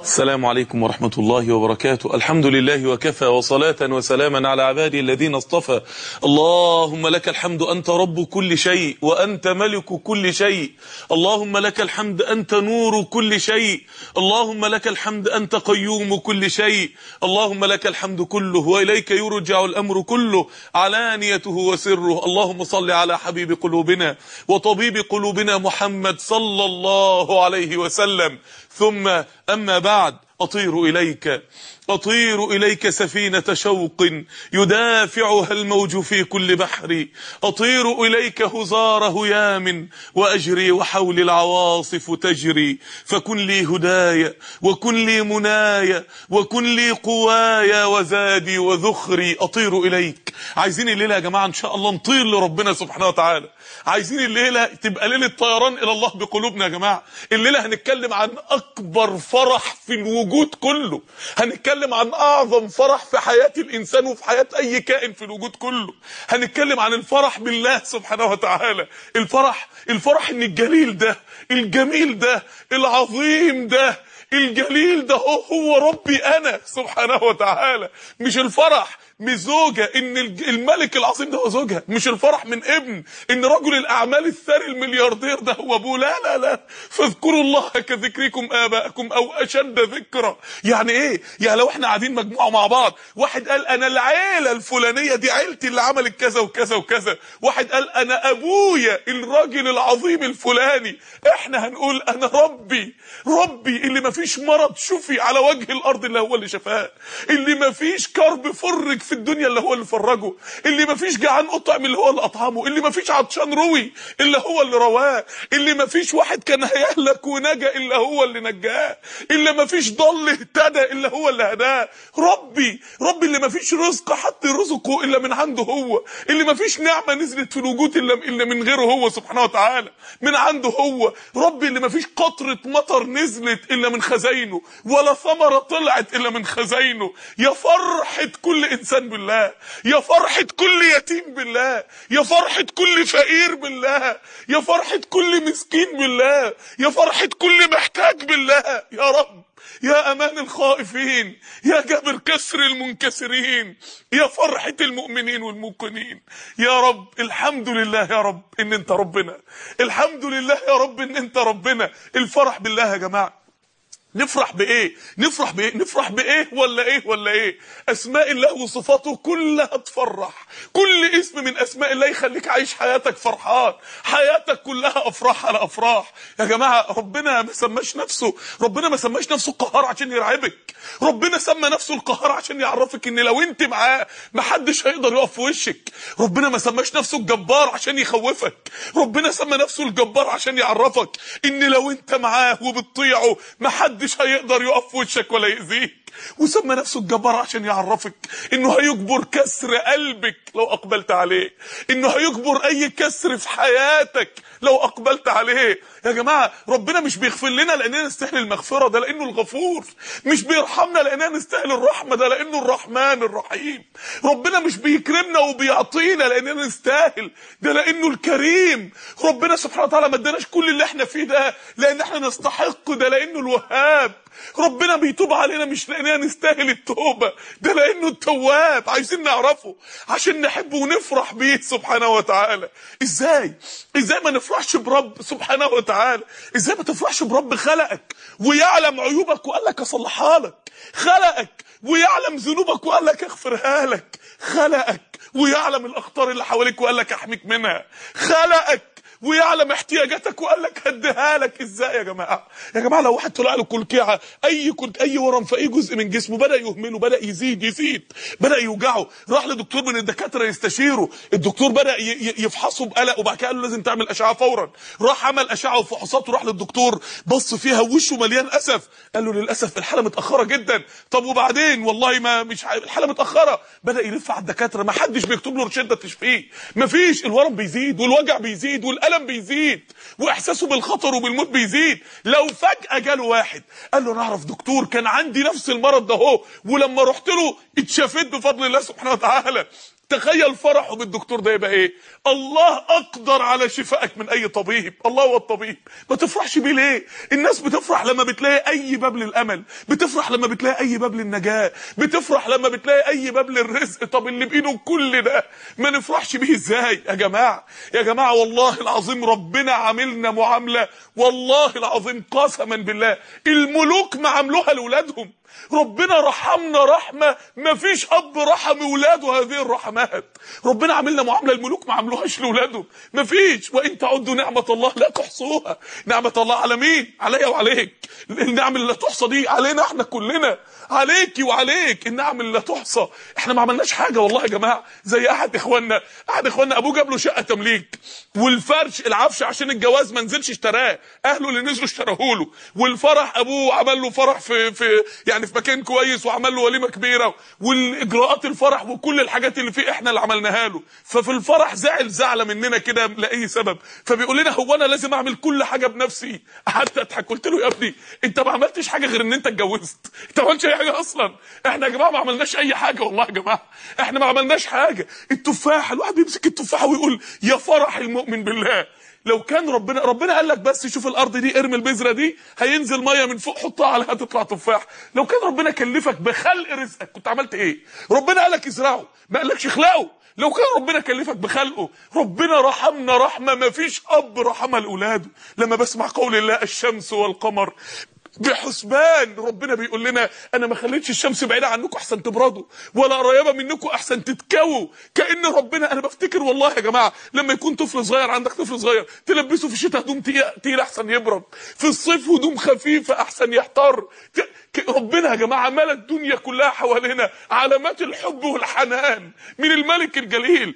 السلام عليكم ورحمة الله وبركاته الحمد لله وكفى وصلاة وسلاما على عبادي الذين اصطفى اللهم لك الحمد أنت رب كل شيء وأنت ملك كل شيء اللهم لك الحمد أنت نور كل شيء اللهم لك الحمد أنت قيوم كل شيء اللهم لك الحمد كله وإليك يرجع الأمر كله علانيته وسره اللهم صل على حبيب قلوبنا وطبيب قلوبنا محمد صلى الله عليه وسلم ثم أما بعد أطير إليك أطير إليك سفينة شوق يدافعها الموج في كل بحر أطير إليك هزار هيام وأجري وحول العواصف تجري فكن لي هدايا وكن لي منايا وكن لي قوايا وزادي وذخري أطير إليك عايزين الليلة يا جماعة إن شاء الله نطير لربنا سبحانه وتعالى عايزين الليلة تبقى ليلة طيران إلى الله بقلوبنا يا جماعة الليلة هنتكلم عن أكبر فرح في الوجود كله هنتكلم عن أعظم فرح في حياة الإنسان وفي حياة أي كائن في الوجود كله هنتكلم عن الفرح بالله سبحانه وتعالى الفرح الفرح إن الجليل ده الجميل ده العظيم ده الجليل ده هو, هو ربي أنا سبحانه وتعالى مش الفرح مش زوجة ان الملك العظيم ده هو زوجها مش الفرح من ابن ان رجل الاعمال الثري الملياردير ده هو ابوه لا لا لا فاذكروا الله كذكركم ابائكم او اشد ذكرا يعني ايه يعني لو احنا قاعدين مجموعه مع بعض واحد قال انا العيله الفلانيه دي عيلتي اللي عملت كذا وكذا وكذا واحد قال انا ابويا الراجل العظيم الفلاني احنا هنقول انا ربي ربي اللي ما فيش مرض شفي على وجه الارض اللي هو اللي شفاه اللي ما فيش كرب فرج في الدنيا اللي هو اللي فرجه اللي ما فيش جعان اطعم اللي هو اللي اطعمه اللي ما فيش عطشان روي اللي هو اللي رواه اللي ما فيش واحد كان هيهلك ونجا الا هو اللي نجاه اللي ما فيش ضل اهتدى الا هو اللي هداه ربي ربي اللي ما فيش رزق حط رزقه الا من عنده هو اللي ما فيش نعمه نزلت في الوجود الا الا من غيره هو سبحانه وتعالى من عنده هو ربي اللي ما فيش قطره مطر نزلت الا من خزاينه ولا ثمره طلعت الا من خزاينه يا فرحه كل انسان بالله يا فرحة كل يتيم بالله يا فرحة كل فقير بالله يا فرحة كل مسكين بالله يا فرحة كل محتاج بالله يا رب يا امان الخائفين يا جبر كسر المنكسرين يا فرحة المؤمنين والموقنين يا رب الحمد لله يا رب ان انت ربنا الحمد لله يا رب ان انت ربنا الفرح بالله يا جماعه نفرح بايه نفرح بايه نفرح بايه ولا ايه ولا ايه اسماء الله وصفاته كلها تفرح كل اسم من اسماء الله يخليك عايش حياتك فرحان حياتك كلها افراح على افراح يا جماعه ربنا ما سماش نفسه ربنا ما سماش نفسه القهار عشان يرعبك ربنا سمى نفسه القهار عشان يعرفك ان لو انت معاه ما حدش هيقدر يقف في وشك ربنا ما سماش نفسه الجبار عشان يخوفك ربنا سمى نفسه الجبار عشان يعرفك ان لو انت معاه وبتطيعه ما حدش محدش هيقدر يقف في وشك ولا يأذيك وسمى نفسه الجبار عشان يعرفك انه هيجبر كسر قلبك لو اقبلت عليه انه هيجبر اي كسر في حياتك لو اقبلت عليه يا جماعه ربنا مش بيغفر لنا لاننا نستاهل المغفره ده لانه الغفور مش بيرحمنا لاننا نستاهل الرحمه ده لانه الرحمن الرحيم ربنا مش بيكرمنا وبيعطينا لاننا نستاهل ده لانه الكريم ربنا سبحانه وتعالى ما اداناش كل اللي احنا فيه ده لان احنا نستحق ده لانه الوهاب ربنا بيتوب علينا مش لاننا نستاهل التوبه ده لانه التواب عايزين نعرفه عشان نحبه ونفرح بيه سبحانه وتعالى ازاي ازاي ما نفرحش برب سبحانه وتعالى ازاي ما تفرحش برب خلقك ويعلم عيوبك وقال لك اصلحها لك خلقك ويعلم ذنوبك وقال لك اغفرها لك خلقك ويعلم الاخطار اللي حواليك وقال لك احميك منها خلقك ويعلم احتياجاتك وقال لك هديها لك ازاي يا جماعه يا جماعه لو واحد طلع له كلكعه اي كل اي ورم في اي جزء من جسمه بدا يهمله بدا يزيد يزيد بدا يوجعه راح لدكتور من الدكاتره يستشيره الدكتور بدا يفحصه بقلق وبعد كده قال له لازم تعمل اشعه فورا راح عمل اشعه وفحوصات وراح للدكتور بص فيها وشه مليان اسف قال له للاسف الحاله متاخره جدا طب وبعدين والله ما مش الحاله متاخره بدا يلف على الدكاتره ما حدش بيكتب له روشته تشفيه مفيش الورم بيزيد والوجع بيزيد والقلق الالم بيزيد واحساسه بالخطر وبالموت بيزيد لو فجاه جاله واحد قال له انا اعرف دكتور كان عندي نفس المرض ده اهو ولما رحت له اتشافيت بفضل الله سبحانه وتعالى تخيل فرحه بالدكتور ده يبقى ايه الله اقدر على شفائك من اي طبيب الله هو الطبيب ما تفرحش بيه ليه الناس بتفرح لما بتلاقي اي باب للامل بتفرح لما بتلاقي اي باب للنجاه بتفرح لما بتلاقي اي باب للرزق طب اللي بايده كل ده ما نفرحش بيه ازاي يا جماعه يا جماعه والله العظيم ربنا عاملنا معامله والله العظيم قسما بالله الملوك ما عاملوها لاولادهم ربنا رحمنا رحمة ما فيش أب رحم ولاده هذه الرحمات ربنا عاملنا معاملة الملوك ما عملوهاش لولادهم ما فيش وإن تعدوا نعمة الله لا تحصوها نعمة الله على مين عليا وعليك النعم اللي لا تحصى دي علينا احنا كلنا عليكي وعليك النعم اللي لا تحصى احنا ما عملناش حاجة والله يا جماعة زي أحد إخواننا أحد إخواننا أبوه جاب له شقة تمليك والفرش العفش عشان الجواز ما نزلش اشتراه أهله اللي نزلوا اشتروه له والفرح أبوه عمل له فرح في في يعني في مكان كويس وعمل له وليمه كبيره والاجراءات الفرح وكل الحاجات اللي فيه احنا اللي عملناها له ففي الفرح زعل زعله مننا كده لاي سبب فبيقول لنا هو انا لازم اعمل كل حاجه بنفسي حتى اضحك قلت له يا ابني انت ما عملتش حاجه غير ان انت اتجوزت انت ما عملتش اي حاجه اصلا احنا يا جماعه ما عملناش اي حاجه والله يا جماعه احنا ما عملناش حاجه التفاحه الواحد بيمسك التفاحه ويقول يا فرح المؤمن بالله لو كان ربنا ربنا قال لك بس شوف الارض دي ارمي البذره دي هينزل ميه من فوق حطها عليها تطلع تفاح لو كان ربنا كلفك بخلق رزقك كنت عملت ايه ربنا قال لك ازرعه ما قالكش اخلقه لو كان ربنا كلفك بخلقه ربنا رحمنا رحمه ما فيش اب رحمها لاولاده لما بسمع قول الله الشمس والقمر بحسبان ربنا بيقول لنا انا ما خليتش الشمس بعيده عنكم احسن تبردوا ولا قريبه منكم احسن تتكووا كان ربنا انا بفتكر والله يا جماعه لما يكون طفل صغير عندك طفل صغير تلبسه في الشتاء هدوم تقيله احسن يبرد في الصيف هدوم خفيفه احسن يحتر ربنا يا جماعه عمل الدنيا كلها حوالينا علامات الحب والحنان من الملك الجليل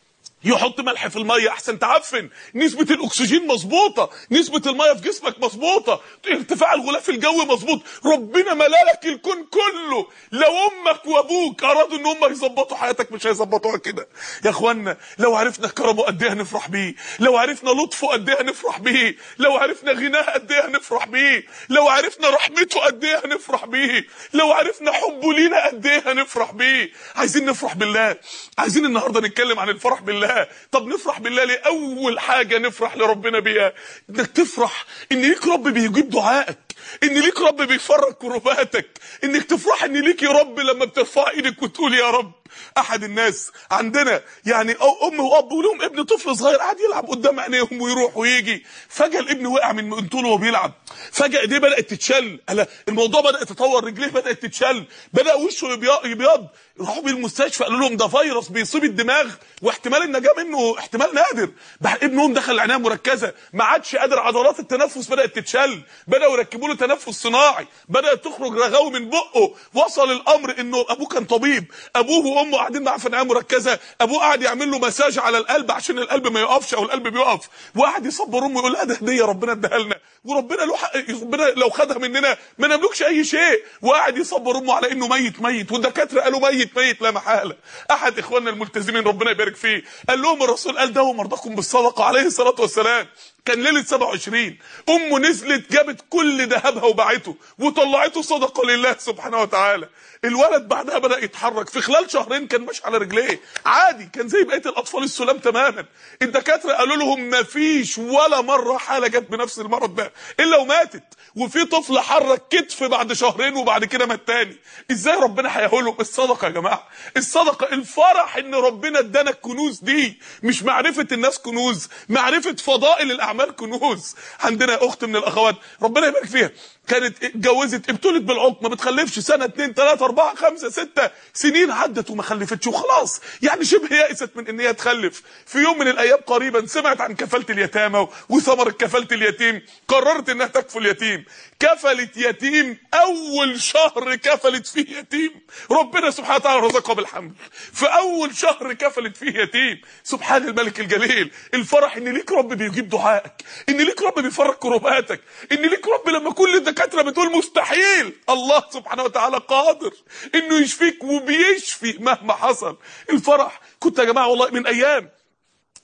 يحط ملح في الميه احسن تعفن نسبه الاكسجين مظبوطه نسبه الميه في جسمك مظبوطه ارتفاع الغلاف الجوي مظبوط ربنا ملالك الكون كله لو امك وابوك ارادوا ان هم يظبطوا حياتك مش هيظبطوها كده يا اخوانا لو عرفنا كرمه قد ايه هنفرح بيه لو عرفنا لطفه قد ايه هنفرح بيه لو عرفنا غناه قد ايه هنفرح بيه لو عرفنا رحمته قد ايه هنفرح بيه لو عرفنا حبه لينا قد ايه هنفرح بيه عايزين نفرح بالله عايزين النهارده نتكلم عن الفرح بالله طب نفرح بالله ليه اول حاجه نفرح لربنا بيها انك تفرح ان ليك رب بيجيب دعائك ان ليك رب بيفرج كرباتك انك تفرح ان ليك يا رب لما بترفع ايدك وتقول يا رب احد الناس عندنا يعني أو ام واب ولهم ابن طفل صغير قاعد يلعب قدام عينيهم ويروح ويجي فجاه الابن وقع من من طوله وهو بيلعب فجاه ايديه بدات تتشل الموضوع بدا يتطور رجليه بدات تتشل بدا وشه يبيض راحوا بيه المستشفى قالوا لهم ده فيروس بيصيب الدماغ واحتمال النجاه منه احتمال نادر بعد ابنهم دخل العنايه مركزه ما عادش قادر عضلات التنفس بدات تتشل بداوا يركبوا له تنفس صناعي بدات تخرج رغاوي من بقه وصل الامر انه ابوه كان طبيب ابوه وامه قاعدين معاه في عنايه مركزه ابوه قاعد يعمل له مساج على القلب عشان القلب ما يقفش او القلب بيقف وقعد يصبر امه يقول لها ده هديه ربنا اداها لنا وربنا له حق ربنا لو خدها مننا ما نملكش اي شيء وقعد يصبر امه على انه ميت ميت والدكاتره قالوا ميت ميت لا محاله احد اخواننا الملتزمين ربنا يبارك فيه قال لهم الرسول قال داووا مرضاكم بالصدقه عليه الصلاه والسلام كان ليله 27 امه نزلت جابت كل ذهبها وباعته وطلعته صدقه لله سبحانه وتعالى الولد بعدها بدا يتحرك في خلال شهرين كان ماشي على رجليه عادي كان زي بقيه الاطفال السلام تماما الدكاتره قالوا لهم ما فيش ولا مره حاله جت بنفس المرض ده الا وماتت وفي طفل حرك كتف بعد شهرين وبعد كده مات تاني ازاي ربنا هيقول الصدقه يا جماعه الصدقه الفرح ان ربنا ادانا الكنوز دي مش معرفه الناس كنوز معرفه فضائل الاعمال كنوز عندنا اخت من الاخوات ربنا يبارك فيها كانت اتجوزت ابتلت بالعقم ما بتخلفش سنه اتنين تلاته اربعه خمسه سته سنين عدت وما خلفتش وخلاص يعني شبه يأست من ان هي تخلف في يوم من الايام قريبا سمعت عن كفاله اليتامى وثمره كفاله اليتيم قررت انها تكفل يتيم كفلت يتيم اول شهر كفلت فيه يتيم ربنا سبحانه وتعالى رزقها بالحمل في اول شهر كفلت فيه يتيم سبحان الملك الجليل الفرح ان ليك رب بيجيب دعائك ان ليك رب بيفرج كرباتك ان ليك رب لما كل الدكاتره بتقول مستحيل الله سبحانه وتعالى قادر انه يشفيك وبيشفي مهما حصل الفرح كنت يا جماعه والله من ايام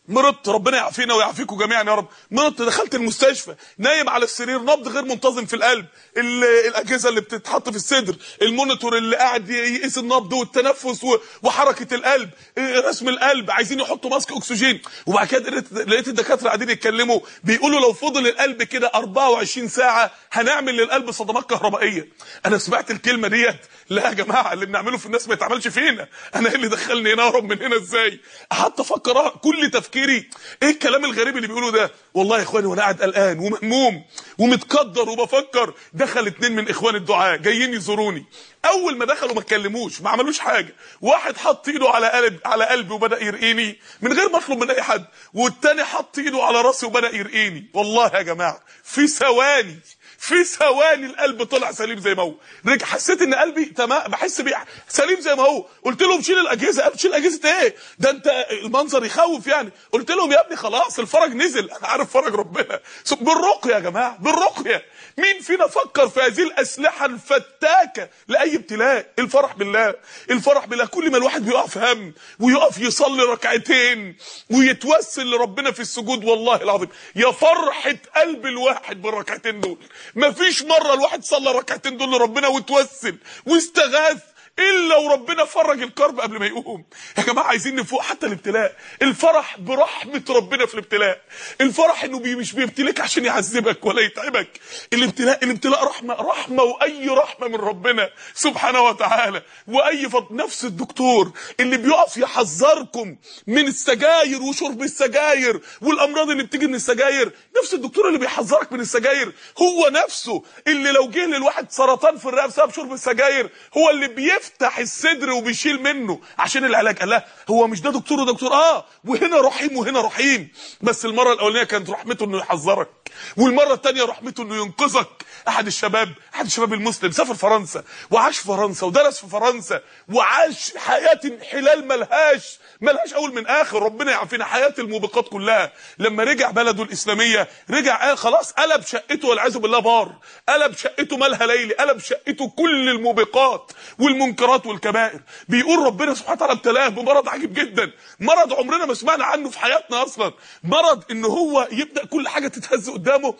مرضت ربنا يعافينا ويعافيكم جميعا يا رب مرضت دخلت المستشفى نايم على السرير نبض غير منتظم في القلب ال- الاجهزه اللي بتتحط في الصدر المونيتور اللي قاعد يقيس النبض والتنفس و- وحركه القلب إيه، رسم القلب عايزين يحطوا ماسك اكسجين وبعد كده لقيت- لقيت الدكاتره قاعدين يتكلموا بيقولوا لو فضل القلب كده 24 ساعه هنعمل للقلب صدمات كهربائيه انا سمعت الكلمه ديت لا يا جماعه اللي بنعمله في الناس ما يتعملش فينا انا ايه اللي دخلني هنا اهرب من هنا ازاي قعدت افكر كل تفكيري ايه الكلام الغريب اللي بيقولوا ده والله يا اخواني وانا قاعد قلقان ومهموم ومتقدر وبفكر دخل اتنين من اخوان الدعاء جايين يزوروني اول ما دخلوا ما اتكلموش ما عملوش حاجه واحد حط ايده على قلب على قلبي وبدا يرقيني من غير ما اطلب من اي حد والتاني حط ايده على راسي وبدا يرقيني والله يا جماعه في ثواني في ثواني القلب طلع سليم زي ما هو رجع حسيت ان قلبي تمام بحس بيه سليم زي ما هو قلت لهم شيل الاجهزه قالوا شيل اجهزه ايه ده انت المنظر يخوف يعني قلت لهم يا ابني خلاص الفرج نزل انا عارف فرج ربنا بالرقيه يا جماعه بالرقيه مين فينا فكر في هذه الاسلحه الفتاكه لاي ابتلاء الفرح بالله الفرح بالله كل ما الواحد بيقع في هم ويقف يصلي ركعتين ويتوسل لربنا في السجود والله العظيم يا فرحه قلب الواحد بالركعتين دول مفيش مره الواحد صلى ركعتين دول لربنا وتوسل واستغاث الا وربنا فرج الكرب قبل ما يقوم يا جماعه عايزين نفوق حتى الابتلاء الفرح برحمه ربنا في الابتلاء الفرح انه بي مش بيبتليك عشان يعذبك ولا يتعبك الابتلاء الابتلاء رحمه رحمه واي رحمه من ربنا سبحانه وتعالى واي فضل نفس الدكتور اللي بيقف يحذركم من السجاير وشرب السجاير والامراض اللي بتيجي من السجاير نفس الدكتور اللي بيحذرك من السجاير هو نفسه اللي لو جه للواحد سرطان في الرئه بسبب شرب السجاير هو اللي بيفتح الصدر وبيشيل منه عشان العلاج قال لا هو مش ده دكتور وده دكتور اه وهنا رحيم وهنا رحيم بس المره الاولانيه كانت رحمته انه يحذرك والمره الثانيه رحمته انه ينقذك احد الشباب احد الشباب المسلم سافر فرنسا وعاش في فرنسا ودرس في فرنسا وعاش حياه انحلال ملهاش ملهاش اول من اخر ربنا يعافينا حياه الموبقات كلها لما رجع بلده الاسلاميه رجع قال خلاص قلب شقته والعياذ بالله بار قلب شقته مالها ليلي قلب شقته كل الموبقات والمنكرات والكبائر بيقول ربنا سبحانه وتعالى ابتلاه بمرض عجيب جدا مرض عمرنا ما سمعنا عنه في حياتنا اصلا مرض ان هو يبدا كل حاجه تتهز قدامه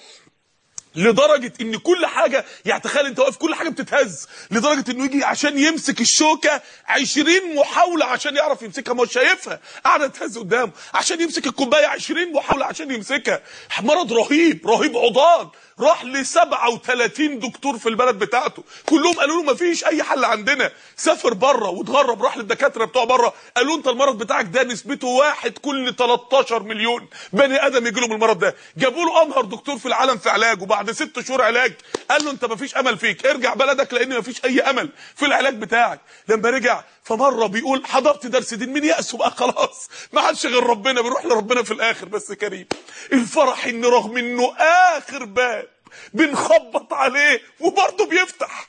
لدرجه ان كل حاجه يعني تخيل انت واقف كل حاجه بتتهز لدرجه انه يجي عشان يمسك الشوكه 20 محاوله عشان يعرف يمسكها مش شايفها قاعده تتهز قدامه عشان يمسك الكوبايه 20 محاوله عشان يمسكها مرض رهيب رهيب عضال راح ل 37 دكتور في البلد بتاعته كلهم قالوا له مفيش اي حل عندنا سافر بره واتغرب راح للدكاتره بتوع بره قالوا انت المرض بتاعك ده نسبته واحد كل 13 مليون بني ادم يجي لهم المرض ده جابوا له امهر دكتور في العالم في علاج وبعد ست شهور علاج قال له انت مفيش امل فيك ارجع بلدك لان مفيش اي امل في العلاج بتاعك لما رجع فمره بيقول حضرت درس دين من يأسه بقى خلاص ما عادش غير ربنا بيروح لربنا في الاخر بس كريم الفرح ان رغم انه اخر باب بنخبط عليه وبرضه بيفتح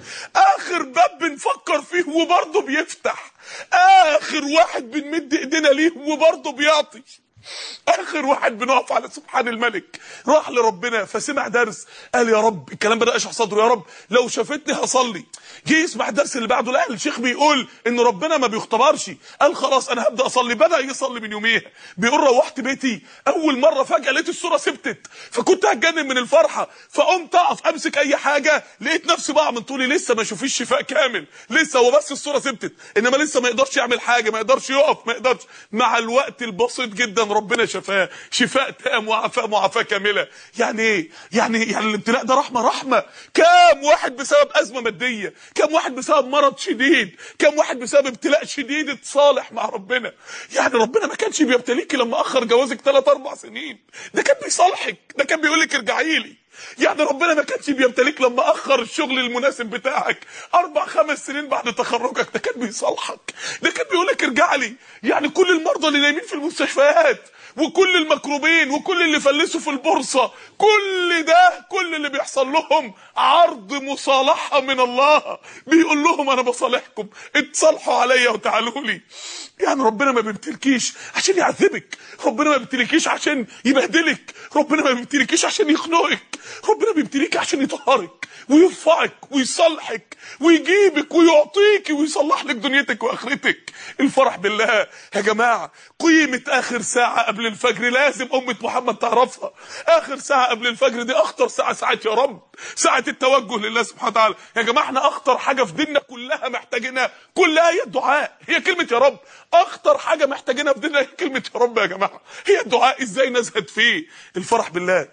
اخر باب بنفكر فيه وبرضه بيفتح اخر واحد بنمد ايدينا ليه وبرضه بيعطي اخر واحد بنقف على سبحان الملك راح لربنا فسمع درس قال يا رب الكلام بدا يشرح صدره يا رب لو شافتني هصلي جه يسمع الدرس اللي بعده لا الشيخ بيقول ان ربنا ما بيختبرش قال خلاص انا هبدا اصلي بدا يصلي من يوميها بيقول روحت بيتي اول مره فجاه لقيت الصوره ثبتت فكنت هتجنن من الفرحه فقمت اقف امسك اي حاجه لقيت نفسي بقع من طولي لسه ما اشوفيش شفاء كامل لسه هو بس الصوره ثبتت انما لسه ما يقدرش يعمل حاجه ما يقدرش يقف ما يقدرش مع الوقت البسيط جدا ربنا شفاه شفاء تام وعافاه معافاه كامله يعني ايه يعني يعني الابتلاء ده رحمه رحمه كام واحد بسبب ازمه ماديه كام واحد بسبب مرض شديد كام واحد بسبب ابتلاء شديد اتصالح مع ربنا يعني ربنا ما كانش بيبتليكي لما اخر جوازك 3 4 سنين ده كان بيصالحك ده كان بيقول لك ارجعي لي يعني ربنا ما كانش بيبتليك لما اخر الشغل المناسب بتاعك اربع خمس سنين بعد تخرجك ده كان بيصالحك ده كان بيقول لك ارجع لي يعني كل المرضى اللي نايمين في المستشفيات وكل المكروبين وكل اللي فلسوا في البورصه كل ده كل اللي بيحصل لهم عرض مصالحه من الله بيقول لهم انا بصالحكم اتصالحوا عليا وتعالوا لي يعني ربنا ما بيبتلكيش عشان يعذبك ربنا ما بيبتلكيش عشان يبهدلك ربنا ما بيبتلكيش عشان يخنقك ربنا بيبتليك عشان يطهرك ويرفعك ويصلحك ويجيبك ويعطيك ويصلح لك دنيتك واخرتك الفرح بالله يا جماعه قيمه اخر ساعه قبل الفجر لازم امه محمد تعرفها اخر ساعه قبل الفجر دي اخطر ساعه ساعه يا رب ساعه التوجه لله سبحانه وتعالى يا جماعه احنا اخطر حاجه في ديننا كلها محتاجينها كلها هي الدعاء هي كلمه يا رب اخطر حاجه محتاجينها في ديننا هي كلمه يا رب يا جماعه هي الدعاء ازاي نزهد فيه الفرح بالله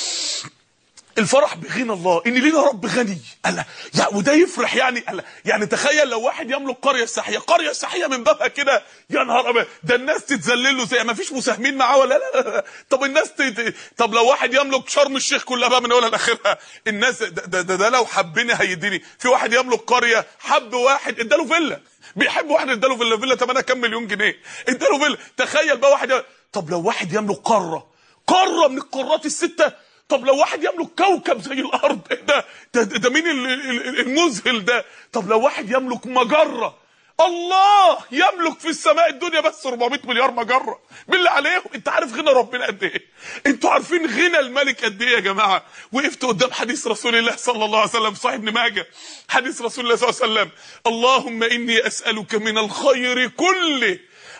الفرح بغنى الله ان لينا رب غني الله يعني وده يفرح يعني الله يعني تخيل لو واحد يملك قريه ساحيه قريه ساحيه من بابها كده يا نهار ابيض ده الناس تتذلل له زي ما فيش مساهمين معاه ولا لا, لا, لا. طب الناس تت... طب لو واحد يملك شرم الشيخ كلها بقى من اولها لاخرها الناس ده, ده, ده, ده لو حبني هيديني في واحد يملك قريه حب واحد اداله فيلا بيحب واحد اداله فيلا فيلا ثمنها كام مليون جنيه اداله فيلا تخيل بقى واحد يملك... طب لو واحد يملك قاره قاره من القارات السته طب لو واحد يملك كوكب زي الارض ده ده, ده, ده مين المذهل ده طب لو واحد يملك مجره الله يملك في السماء الدنيا بس 400 مليار مجره بالله عليهم انت عارف غنى ربنا قد ايه انتوا عارفين غنى الملك قد ايه يا جماعه وقفت قدام حديث رسول الله صلى الله عليه وسلم صاحب ابن ماجه حديث رسول الله صلى الله عليه وسلم اللهم اني اسالك من الخير كله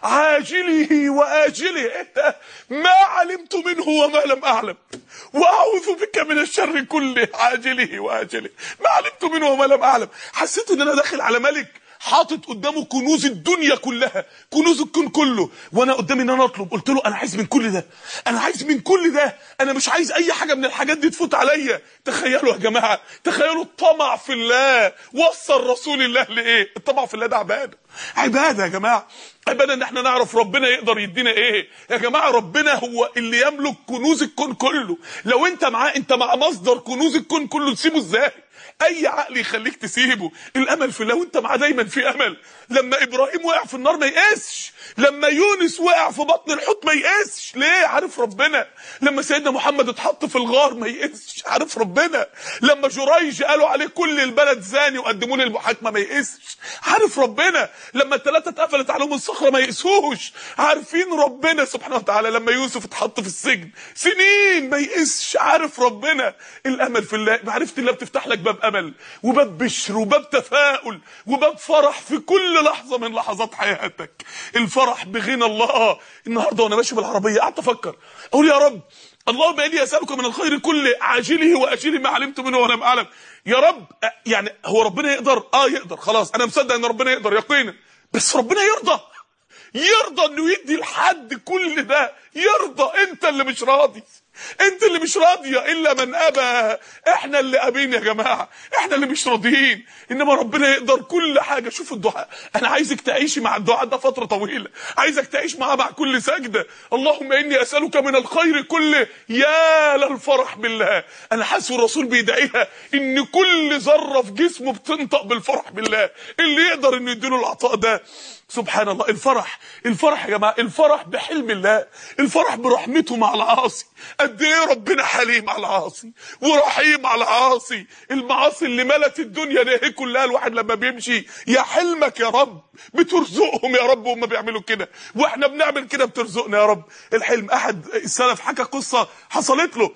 عاجله واجله إيه ما علمت منه وما لم اعلم واعوذ بك من الشر كله عاجله واجله ما علمت منه وما لم اعلم حسيت ان انا داخل على ملك حاطط قدامه كنوز الدنيا كلها كنوز الكون كله وانا قدامي ان انا اطلب قلت له انا عايز من كل ده انا عايز من كل ده انا مش عايز اي حاجه من الحاجات دي تفوت عليا تخيلوا يا جماعه تخيلوا الطمع في الله وصل رسول الله لايه الطمع في الله ده عباده عباده يا جماعه عباده ان احنا نعرف ربنا يقدر يدينا ايه يا جماعه ربنا هو اللي يملك كنوز الكون كله لو انت معاه انت مع مصدر كنوز الكون كله تسيبه ازاي اي عقل يخليك تسيبه الامل في الله وانت معاه دايما في امل لما ابراهيم وقع في النار ما يقاسش لما يونس وقع في بطن الحوت ما يقاسش ليه عارف ربنا لما سيدنا محمد اتحط في الغار ما يقاسش عارف ربنا لما جريج قالوا عليه كل البلد زاني وقدموه للمحاكمه ما يقاسش عارف ربنا لما الثلاثه اتقفلت عليهم الصخره ما يقسوش عارفين ربنا سبحانه وتعالى لما يوسف اتحط في السجن سنين ما يقاسش عارف ربنا الامل في الله معرفه الله بتفتح لك باب امل وباب بشر وباب تفاؤل وباب فرح في كل لحظه من لحظات حياتك الفرح بغنى الله النهارده وانا ماشي بالعربيه قعدت افكر اقول يا رب اللهم اني اسالك من الخير كله عاجله واجله ما علمت منه ولم اعلم يا رب يعني هو ربنا يقدر اه يقدر خلاص انا مصدق ان ربنا يقدر يقينا بس ربنا يرضى يرضى انه يدي لحد كل ده يرضى انت اللي مش راضي انت اللي مش راضيه الا من ابى احنا اللي ابين يا جماعه احنا اللي مش راضيين انما ربنا يقدر كل حاجه شوف الدعاء انا عايزك تعيشي مع الدعاء ده فتره طويله عايزك تعيش معاه مع كل سجده اللهم اني اسالك من الخير كله يا للفرح بالله انا حاسس الرسول بيدعيها ان كل ذره في جسمه بتنطق بالفرح بالله اللي يقدر انه يديله العطاء ده سبحان الله الفرح الفرح يا جماعه الفرح بحلم الله الفرح برحمته مع العاصي قد ايه ربنا حليم على العاصي ورحيم على العاصي المعاصي اللي ملت الدنيا دي كلها الواحد لما بيمشي يا حلمك يا رب بترزقهم يا رب وهم بيعملوا كده واحنا بنعمل كده بترزقنا يا رب الحلم احد السلف حكى قصه حصلت له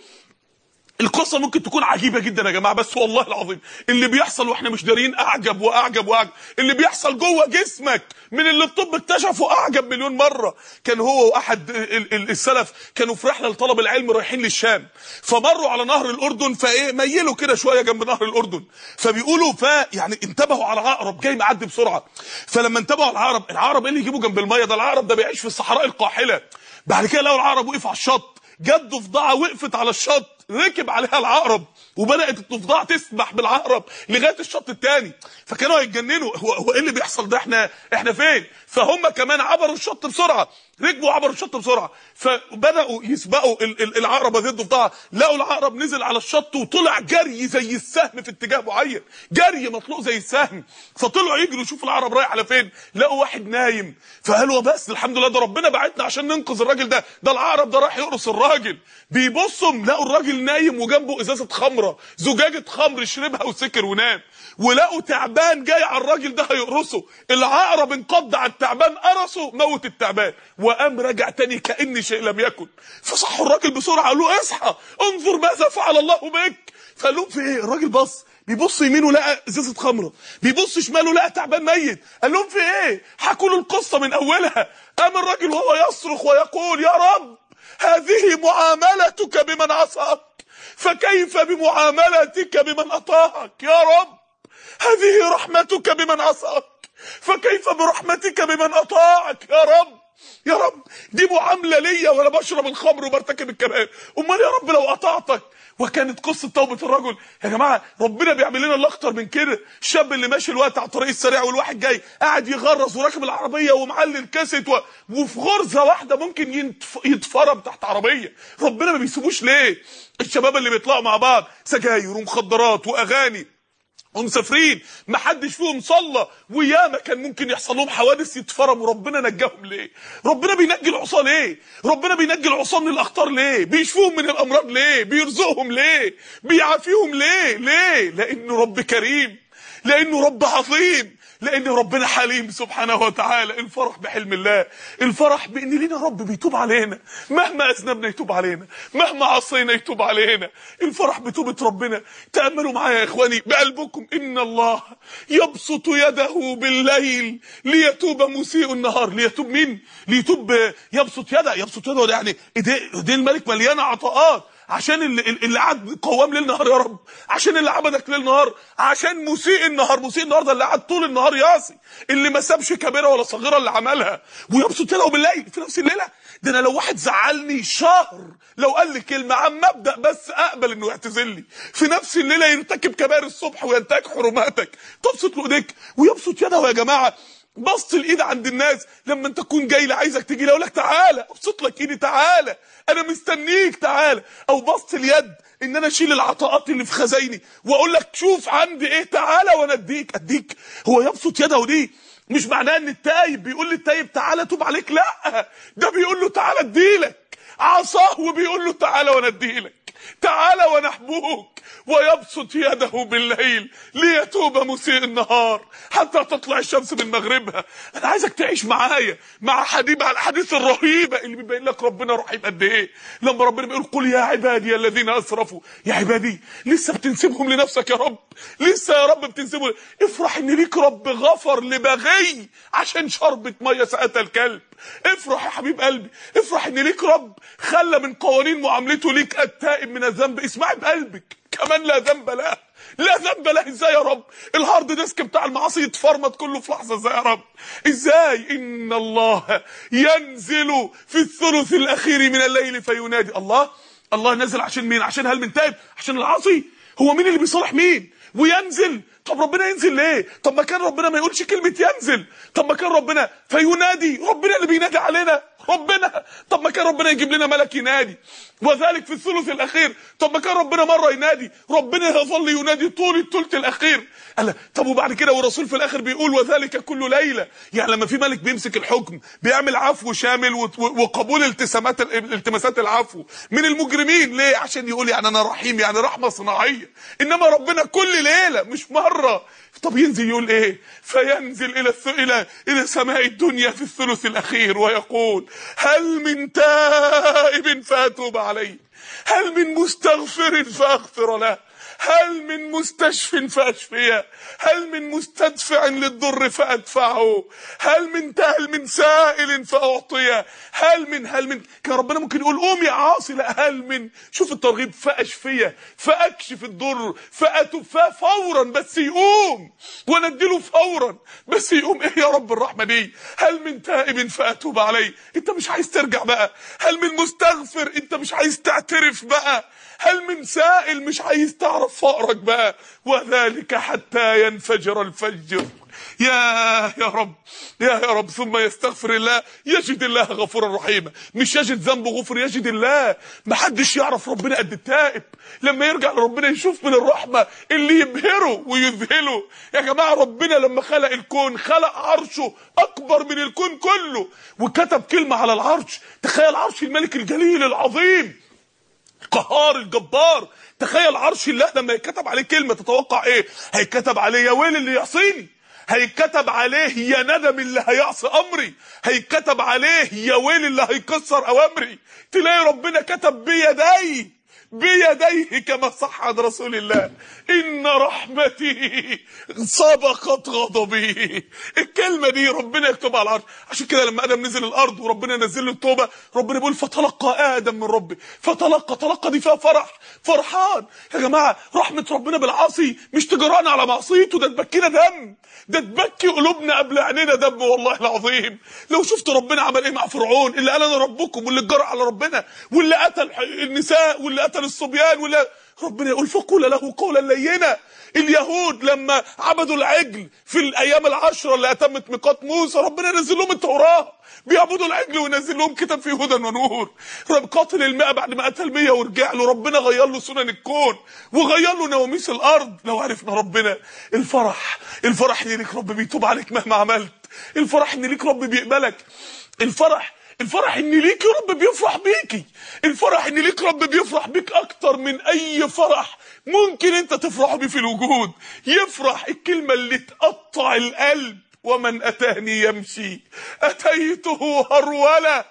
القصة ممكن تكون عجيبة جدا يا جماعة بس والله العظيم اللي بيحصل واحنا مش دارين اعجب واعجب واعجب اللي بيحصل جوه جسمك من اللي الطب اكتشفه اعجب مليون مرة كان هو واحد السلف كانوا في رحلة لطلب العلم رايحين للشام فمروا على نهر الاردن فايه ميلوا كده شوية جنب نهر الاردن فبيقولوا ف يعني انتبهوا على عقرب جاي معدي بسرعة فلما انتبهوا على العقرب العقرب ايه اللي يجيبه جنب المية ده العقرب ده بيعيش في الصحراء القاحلة بعد كده لقوا العقرب وقف على الشط جت ضفدعه وقفت على الشط ركب عليها العقرب وبدات الضفدعه تسبح بالعقرب لغايه الشط الثاني فكانوا هيتجننوا هو, هو ايه اللي بيحصل ده احنا احنا فين فهم كمان عبروا الشط بسرعه ركبوا عبروا الشط بسرعه فبداوا يسبقوا العقرب هذه الضفدعه لقوا العقرب نزل على الشط وطلع جري زي السهم في اتجاه معين جري مطلوق زي السهم فطلعوا يجروا يشوفوا العقرب رايح على فين لقوا واحد نايم فقالوا بس الحمد لله ده ربنا بعتنا عشان ننقذ الراجل ده ده العقرب ده راح يقرص الراجل بيبصوا لقوا الراجل راجل نايم وجنبه ازازه خمره زجاجه خمر شربها وسكر ونام ولقوا تعبان جاي على الراجل ده هيقرصه العقرب انقض على التعبان قرصه موت التعبان وقام راجع تاني كان شيء لم يكن فصحوا الراجل بسرعه قالوا له اصحى انظر ماذا فعل الله بك فقال لهم في ايه الراجل بص بيبص يمينه لقى ازازه خمره بيبص شماله لقى تعبان ميت قال لهم في ايه حكوا له القصه من اولها قام الراجل وهو يصرخ ويقول يا رب هذه معاملتك بمن عصاك فكيف بمعاملتك بمن اطاعك يا رب هذه رحمتك بمن عصاك فكيف برحمتك بمن اطاعك يا رب يا رب دي معامله ليا وانا بشرب الخمر وبرتكب الكبائر امال يا رب لو قطعتك وكانت قصه توبه الرجل يا جماعه ربنا بيعمل لنا اللي اكتر من كده الشاب اللي ماشي الوقت على الطريق السريع والواحد جاي قاعد يغرز وراكب العربيه ومعلي الكاسيت و... وفي غرزه واحده ممكن ينتف... يتفرم تحت عربيه ربنا ما بيسيبوش ليه الشباب اللي بيطلعوا مع بعض سجاير ومخدرات واغاني ومسافرين ما حدش فيهم صلى وياما كان ممكن يحصل لهم حوادث يتفرموا ربنا نجاهم ليه ربنا بينجي العصاه ليه ربنا بينجي العصاه من الاخطار ليه بيشفوهم من الامراض ليه بيرزقهم ليه بيعافيهم ليه ليه لانه رب كريم لانه رب عظيم لان ربنا حليم سبحانه وتعالى الفرح بحلم الله الفرح بان لينا رب بيتوب علينا مهما اذنبنا يتوب علينا مهما عصينا يتوب علينا الفرح بتوبه ربنا تاملوا معايا يا اخواني بقلبكم ان الله يبسط يده بالليل ليتوب مسيء النهار ليتوب مين ليتوب يبسط يده يبسط يده يعني ايديه الملك مليانه عطاءات عشان اللي, اللي قعد قوام ليل نهار يا رب عشان اللي عبدك ليل نهار عشان مسيء النهار مسيء النهار ده اللي قعد طول النهار يعصي اللي ما سابش كبيره ولا صغيره اللي عملها ويبسط يده بالليل في نفس الليله ده انا لو واحد زعلني شهر لو قال لي كلمه عن مبدا بس اقبل انه يعتذر لي في نفس الليله يرتكب كبائر الصبح وينتهك حرماتك تبسط له ايديك ويبسط يده يا جماعه بسط الايد عند الناس لما انت تكون جاي لي عايزك تيجي لي اقول لك تعالى ابسط لك ايدي تعالى انا مستنيك تعالى او بسط اليد ان انا اشيل العطاءات اللي في خزايني واقول لك شوف عندي ايه تعالى وانا اديك اديك هو يبسط يده دي مش معناه ان التايب بيقول للتايب تعالى توب عليك لا ده بيقول له تعالى اديلك عصاه وبيقول له تعالى وانا اديلك تعالى وانا احبوك ويبسط يده بالليل ليتوب مسيء النهار حتى تطلع الشمس من مغربها انا عايزك تعيش معايا مع حديث مع الاحاديث الرهيبه اللي بيبين لك ربنا رحيم قد ايه لما ربنا بيقول قل يا عبادي الذين اسرفوا يا عبادي لسه بتنسبهم لنفسك يا رب لسه يا رب بتنسبهم افرح ان ليك رب غفر لبغي عشان شربة ميه سقتها الكلب افرح يا حبيب قلبي افرح ان ليك رب خلى من قوانين معاملته ليك التائب من الذنب اسمعي بقلبك كمان لا ذنب له لا ذنب له ازاي يا رب الهارد ديسك بتاع المعاصي يتفرمط كله في لحظه ازاي يا رب ازاي ان الله ينزل في الثلث الاخير من الليل فينادي الله الله نزل عشان مين عشان هل من تائب عشان العاصي هو مين اللي بيصالح مين وينزل طب ربنا ينزل ليه طب ما كان ربنا ما يقولش كلمه ينزل طب ما كان ربنا فينادي ربنا اللي بينادي علينا ربنا طب ما كان ربنا يجيب لنا ملك ينادي وذلك في الثلث الاخير طب ما كان ربنا مره ينادي ربنا يظل ينادي طول الثلث الاخير قال طب وبعد كده والرسول في الاخر بيقول وذلك كل ليله يعني لما في ملك بيمسك الحكم بيعمل عفو شامل وقبول التزامات التماسات العفو من المجرمين ليه عشان يقول يعني انا رحيم يعني رحمه صناعيه انما ربنا كل ليله مش مره طب ينزل يقول ايه فينزل الى الث... الى الى سماء الدنيا في الثلث الاخير ويقول هل من تائب فاتوب عليه هل من مستغفر فاغفر له هل من مستشف فاشفيه هل من مستدفع للضر فادفعه هل من هل من سائل فاعطيه هل من هل من كان ربنا ممكن يقول قوم يا عاصي لا هل من شوف الترغيب فاشفيه فاكشف الضر فاتوفاه فورا بس يقوم ونديله فورا بس يقوم ايه يا رب الرحمه دي هل من تائب فاتوب عليه انت مش عايز ترجع بقى هل من مستغفر انت مش عايز تعترف بقى هل من سائل مش عايز تعرف فقرك بقى وذلك حتى ينفجر الفجر يا يا رب يا يا رب ثم يستغفر الله يجد الله غفورا رحيما مش يجد ذنبه غفر يجد الله محدش يعرف ربنا قد التائب لما يرجع لربنا يشوف من الرحمه اللي يبهره ويذهله يا جماعه ربنا لما خلق الكون خلق عرشه اكبر من الكون كله وكتب كلمه على العرش تخيل عرش الملك الجليل العظيم القهار الجبار تخيل عرش الله لما يتكتب عليه كلمه تتوقع ايه هيتكتب عليه يا ويل اللي يعصيني هيتكتب عليه يا ندم اللي هيعصي امري هيتكتب عليه يا ويل اللي هيكسر اوامري تلاقي ربنا كتب بيديه بيديه كما صح عن رسول الله ان رحمتي سبقت غضبي الكلمه دي ربنا يكتبها على العرش عشان كده لما ادم نزل الارض وربنا نزل له التوبه ربنا بيقول فتلقى ادم من ربي فتلقى تلقى دي فيها فرح فرحان يا جماعه رحمه ربنا بالعاصي مش تجرأنا على معصيته ده تبكينا دم ده تبكي قلوبنا قبل عينينا دم والله العظيم لو شفت ربنا عمل ايه مع فرعون اللي قال انا ربكم واللي اتجرأ على ربنا واللي قتل النساء واللي قتل الصبيان واللي ربنا يقول فقول له قولا لينا اليهود لما عبدوا العجل في الايام العشره اللي اتمت ميقات موسى ربنا نزل لهم التوراه بيعبدوا العجل وينزل لهم كتاب فيه هدى ونور رب قاتل المئة بعد ما قتل مية ورجع له ربنا غير له سنن الكون وغير له نواميس الارض لو عرفنا ربنا الفرح الفرح ان ليك رب بيتوب عليك مهما عملت الفرح ان ليك رب بيقبلك الفرح الفرح ان ليك رب بيفرح بيكي الفرح ان ليك رب بيفرح بيك اكتر من اي فرح ممكن انت تفرح بيه في الوجود يفرح الكلمة اللي تقطع القلب ومن اتاني يمشي اتيته هروله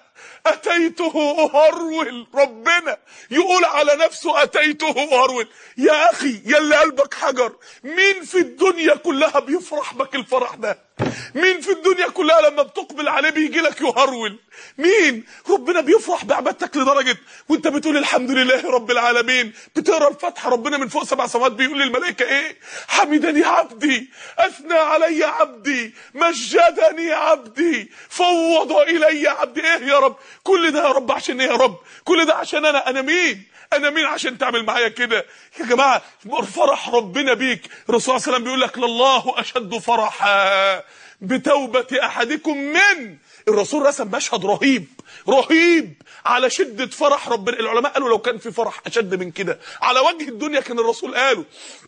اتيته اهرول ربنا يقول على نفسه اتيته اهرول يا اخي يا اللي قلبك حجر مين في الدنيا كلها بيفرح بك الفرح ده مين في الدنيا كلها لما بتقبل عليه بيجي لك يهرول مين ربنا بيفرح بعبادتك لدرجه وانت بتقول الحمد لله رب العالمين بتقرا الفاتحه ربنا من فوق سبع سماوات بيقول للملائكه ايه حمدني عبدي اثنى علي عبدي مجدني عبدي فوض الي عبدي ايه يا رب كل ده يا رب عشان ايه يا رب كل ده عشان انا انا مين انا مين عشان تعمل معايا كده يا جماعه فرح ربنا بيك الرسول صلى الله عليه وسلم بيقول لك لله اشد فرحا بتوبه احدكم من الرسول رسم مشهد رهيب رهيب على شده فرح ربنا العلماء قالوا لو كان في فرح اشد من كده على وجه الدنيا كان الرسول قاله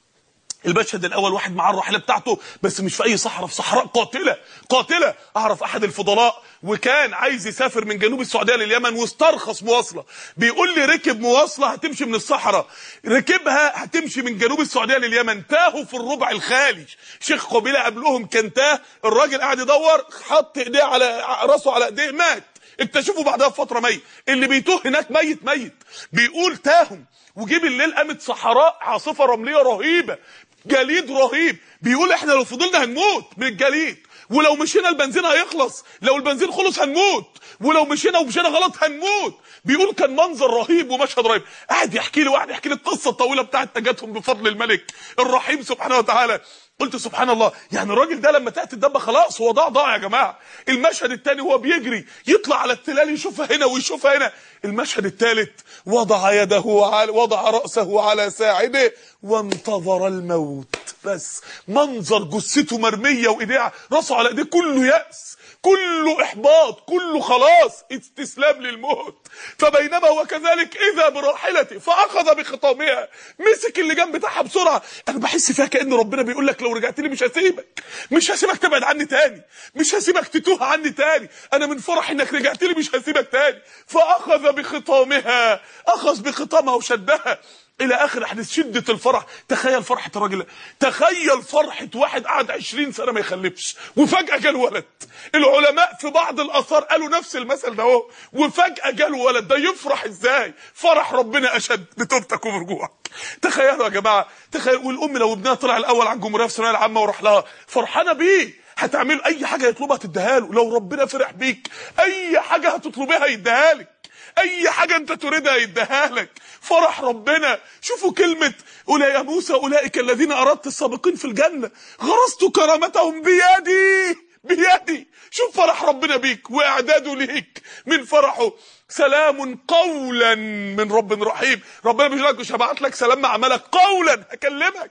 المشهد الاول واحد معاه الراحله بتاعته بس مش في اي صحراء في صحراء قاتله قاتله اعرف احد الفضلاء وكان عايز يسافر من جنوب السعوديه لليمن واسترخص مواصله بيقول لي ركب مواصله هتمشي من الصحراء ركبها هتمشي من جنوب السعوديه لليمن تاهوا في الربع الخالي شيخ قبيله قبلهم كان تاه الراجل قاعد يدور حط ايديه على راسه على ايديه مات اكتشفوا بعدها بفتره ميت اللي بيتوه هناك ميت ميت بيقول تاهم وجه بالليل قامت صحراء عاصفه رمليه رهيبه جليد رهيب بيقول احنا لو فضلنا هنموت من الجليد ولو مشينا البنزين هيخلص لو البنزين خلص هنموت ولو مشينا ومشينا غلط هنموت بيقول كان منظر رهيب ومشهد رهيب قاعد يحكي لي واحد يحكي لي القصه الطويله بتاعت نجاتهم بفضل الملك الرحيم سبحانه وتعالى قلت سبحان الله يعني الراجل ده لما تاتي الدبه خلاص هو ضاع ضاع يا جماعه المشهد الثاني هو بيجري يطلع على التلال يشوفها هنا ويشوفها هنا المشهد الثالث وضع يده على وضع راسه على ساعده وانتظر الموت بس منظر جثته مرميه وايديه راسه على ايديه كله يأس كله احباط كله خلاص استسلام للموت فبينما هو كذلك اذا براحلته فاخذ بخطامها مسك اللي جنب بتاعها بسرعه انا بحس فيها كان ربنا بيقول لك لو رجعت لي مش هسيبك مش هسيبك تبعد عني تاني مش هسيبك تتوه عني تاني انا من فرح انك رجعت لي مش هسيبك تاني فاخذ بخطامها اخذ بخطامها وشدها الى اخر حديث شده الفرح تخيل فرحه الراجل تخيل فرحه واحد قعد 20 سنه ما يخلفش وفجاه جاله ولد العلماء في بعض الاثار قالوا نفس المثل ده اهو وفجاه جاله ولد ده يفرح ازاي فرح ربنا اشد بتوبتك وبرجوعك تخيلوا يا جماعه تخيل والام لو ابنها طلع الاول على الجمهوريه في الثانويه العامه وراح لها فرحانه بيه هتعمل اي حاجه يطلبها تديها له لو ربنا فرح بيك اي حاجه هتطلبها يديها لك اي حاجة انت تريدها يديها لك فرح ربنا شوفوا كلمة أولئك يا موسى أولئك الذين أردت السابقين في الجنة غرست كرامتهم بيدي بيدي شوف فرح ربنا بيك واعداده ليك من فرحه سلام قولا من رب رحيم ربنا مش لك مش هبعت لك سلام مع ملك قولا هكلمك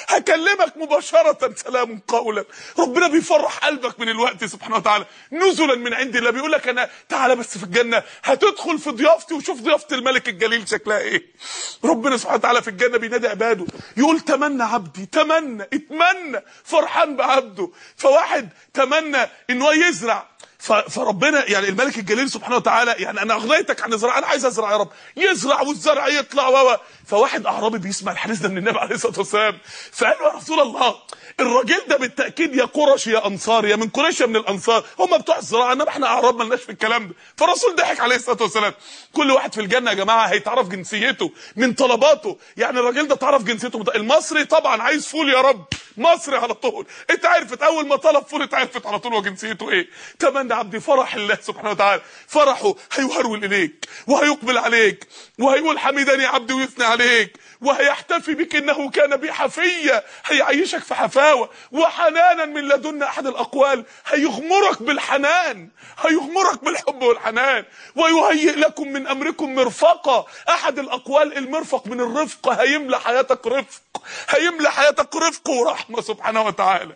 هكلمك مباشرة سلام قولا ربنا بيفرح قلبك من الوقت سبحانه وتعالى نزلا من عند الله بيقول لك انا تعالى بس في الجنة هتدخل في ضيافتي وشوف ضيافة الملك الجليل شكلها ايه ربنا سبحانه وتعالى في الجنة بينادي عباده يقول تمنى عبدي تمنى اتمنى فرحان بعبده فواحد تمنى ان هو يزرع ف- فربنا يعني الملك الجليل سبحانه وتعالى يعني انا اغنيتك عن الزراعه انا عايز ازرع يا رب يزرع والزرع يطلع و و- فواحد اعرابي بيسمع الحديث ده من النبي عليه الصلاه والسلام فقال له يا رسول الله الراجل ده بالتاكيد يا قرش يا انصار يا من قريش يا من الانصار هم بتوع الزراعه انما احنا اعراب مالناش في الكلام ده فالرسول ضحك عليه الصلاه والسلام كل واحد في الجنه يا جماعه هيتعرف جنسيته من طلباته يعني الراجل ده تعرف جنسيته مت- المصري طبعا عايز فول يا رب مصري على طول انت عرفت اول ما طلب فول انت عرفت على طول هو جنسيته ايه تمنى عبدي فرح الله سبحانه وتعالى فرحه هيهرول اليك وهيقبل عليك وهيقول حمدني عبدي ويثني عليك وهيحتفي بك انه كان بي حفيه هيعيشك في حفاوه وحنانا من لدن احد الاقوال هيغمرك بالحنان هيغمرك بالحب والحنان ويهيئ لكم من امركم مرفقا احد الاقوال المرفق من الرفق هيملى حياتك رفق هيملى حياتك رفق ورحمه سبحانه وتعالى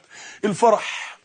الفرح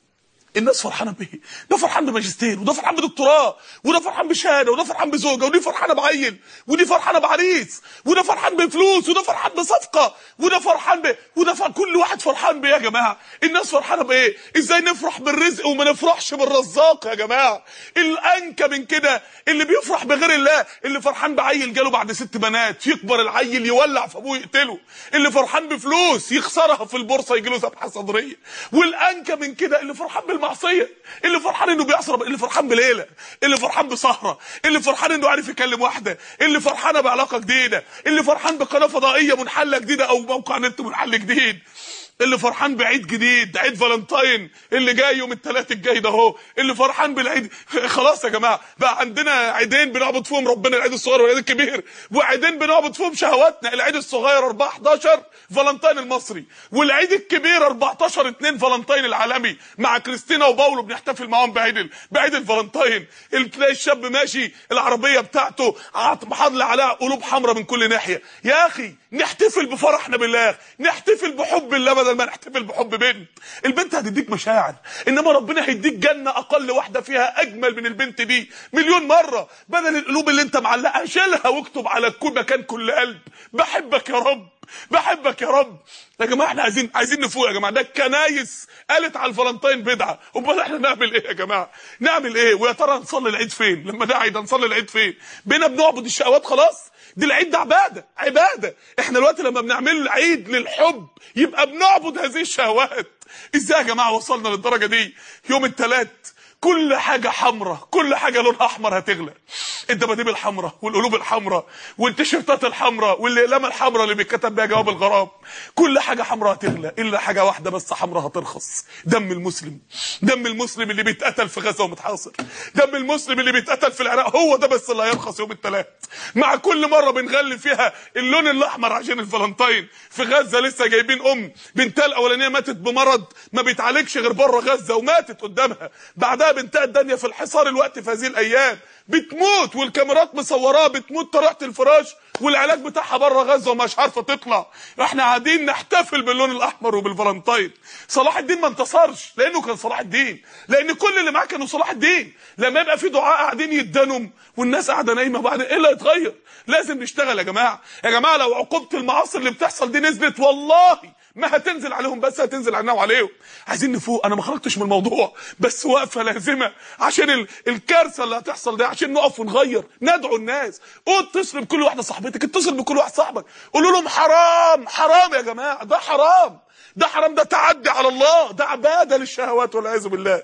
الناس فرحانه بايه ده فرحان بماجستير وده فرحان بدكتوراه وده فرحان بشهاده وده فرحان بزوجه ودي فرحانه بعيل ودي فرحانه بعريس وده فرحان بفلوس وده فرحان بصفقه وده فرحان ب... وده فرحان كل واحد فرحان بايه يا جماعه الناس فرحانه بايه ازاي نفرح بالرزق وما نفرحش بالرزاق يا جماعه الانكى من كده اللي بيفرح بغير الله اللي فرحان بعيل جاله بعد ست بنات يكبر العيل يولع في ابوه يقتله اللي فرحان بفلوس يخسرها في البورصه يجي له ذبحه صدريه والانكى من كده اللي فرحان بالمعصيه اللي فرحان انه بيعصر اللي فرحان بليله اللي فرحان بسهره اللي فرحان انه عارف يكلم واحده اللي فرحانه بعلاقه جديده اللي فرحان بقناه فضائيه منحله جديده او موقع نت منحل جديد اللي فرحان بعيد جديد عيد فالنتاين اللي جاي يوم الثلاث الجاي ده اهو اللي فرحان بالعيد خلاص يا جماعه بقى عندنا عيدين بنعبد فيهم ربنا العيد الصغير والعيد الكبير وعيدين بنعبد فيهم شهواتنا العيد الصغير 4 11 فالنتاين المصري والعيد الكبير 14 2 فالنتاين العالمي مع كريستينا وباولو بنحتفل معاهم بعيد ال- بعيد الفالنتاين اللي تلاقي الشاب ماشي العربيه بتاعته محاضله عليها قلوب حمراء من كل ناحيه يا اخي نحتفل بفرحنا بالله نحتفل بحب الله بدل ما نحتفل بحب بنت البنت هتديك مشاعر انما ربنا هيديك جنه اقل واحده فيها اجمل من البنت دي مليون مره بدل القلوب اللي انت معلقها شيلها واكتب على كل مكان كل قلب بحبك يا رب بحبك يا رب يا جماعه احنا عايزين عايزين نفوق يا جماعه ده الكنايس قالت على الفالنتين بدعه امال احنا نعمل ايه يا جماعه نعمل ايه ويا ترى نصلي العيد فين لما ده عيد نصلي العيد فين بينا بنعبد الشهوات خلاص دي العيد ده عباده عباده احنا دلوقتي لما بنعمل عيد للحب يبقى بنعبد هذه الشهوات ازاي يا جماعه وصلنا للدرجه دي يوم الثلاث كل حاجة حمراء كل حاجة لونها أحمر هتغلى الدباديب الحمراء والقلوب الحمراء والتيشيرتات الحمراء والأقلام الحمراء اللي بيتكتب بيها جواب الغرام كل حاجة حمراء هتغلى إلا حاجة واحدة بس حمراء هترخص دم المسلم دم المسلم اللي بيتقتل في غزة ومتحاصر دم المسلم اللي بيتقتل في العراق هو ده بس اللي هيرخص يوم الثلاث مع كل مرة بنغلي فيها اللون الأحمر عشان الفالنتين في غزة لسه جايبين أم بنتها الأولانية ماتت بمرض ما بيتعالجش غير بره غزة وماتت قدامها بعدها بنتها الدنيا في الحصار الوقت في هذه الأيام بتموت والكاميرات مصوراه بتموت طريقة الفراش والعلاج بتاعها بره غزه ومش عارفه تطلع احنا قاعدين نحتفل باللون الاحمر وبالفالنتين صلاح الدين ما انتصرش لانه كان صلاح الدين لان كل اللي معاه كانوا صلاح الدين لما يبقى في دعاء قاعدين يدنوا والناس قاعده نايمه بعد ايه اللي هيتغير لازم نشتغل يا جماعه يا جماعه لو عقوبه المعاصي اللي بتحصل دي نزلت والله ما هتنزل عليهم بس هتنزل علينا وعليهم عايزين نفوق انا ما خرجتش من الموضوع بس وقفه لازمه عشان ال... الكارثه اللي هتحصل دي عشان نقف ونغير ندعو الناس اتصل بكل واحده صاحبتك اتصل بكل واحد صاحبك قولوا لهم حرام حرام يا جماعه ده حرام ده حرام ده تعدي على الله ده عباده للشهوات والعياذ بالله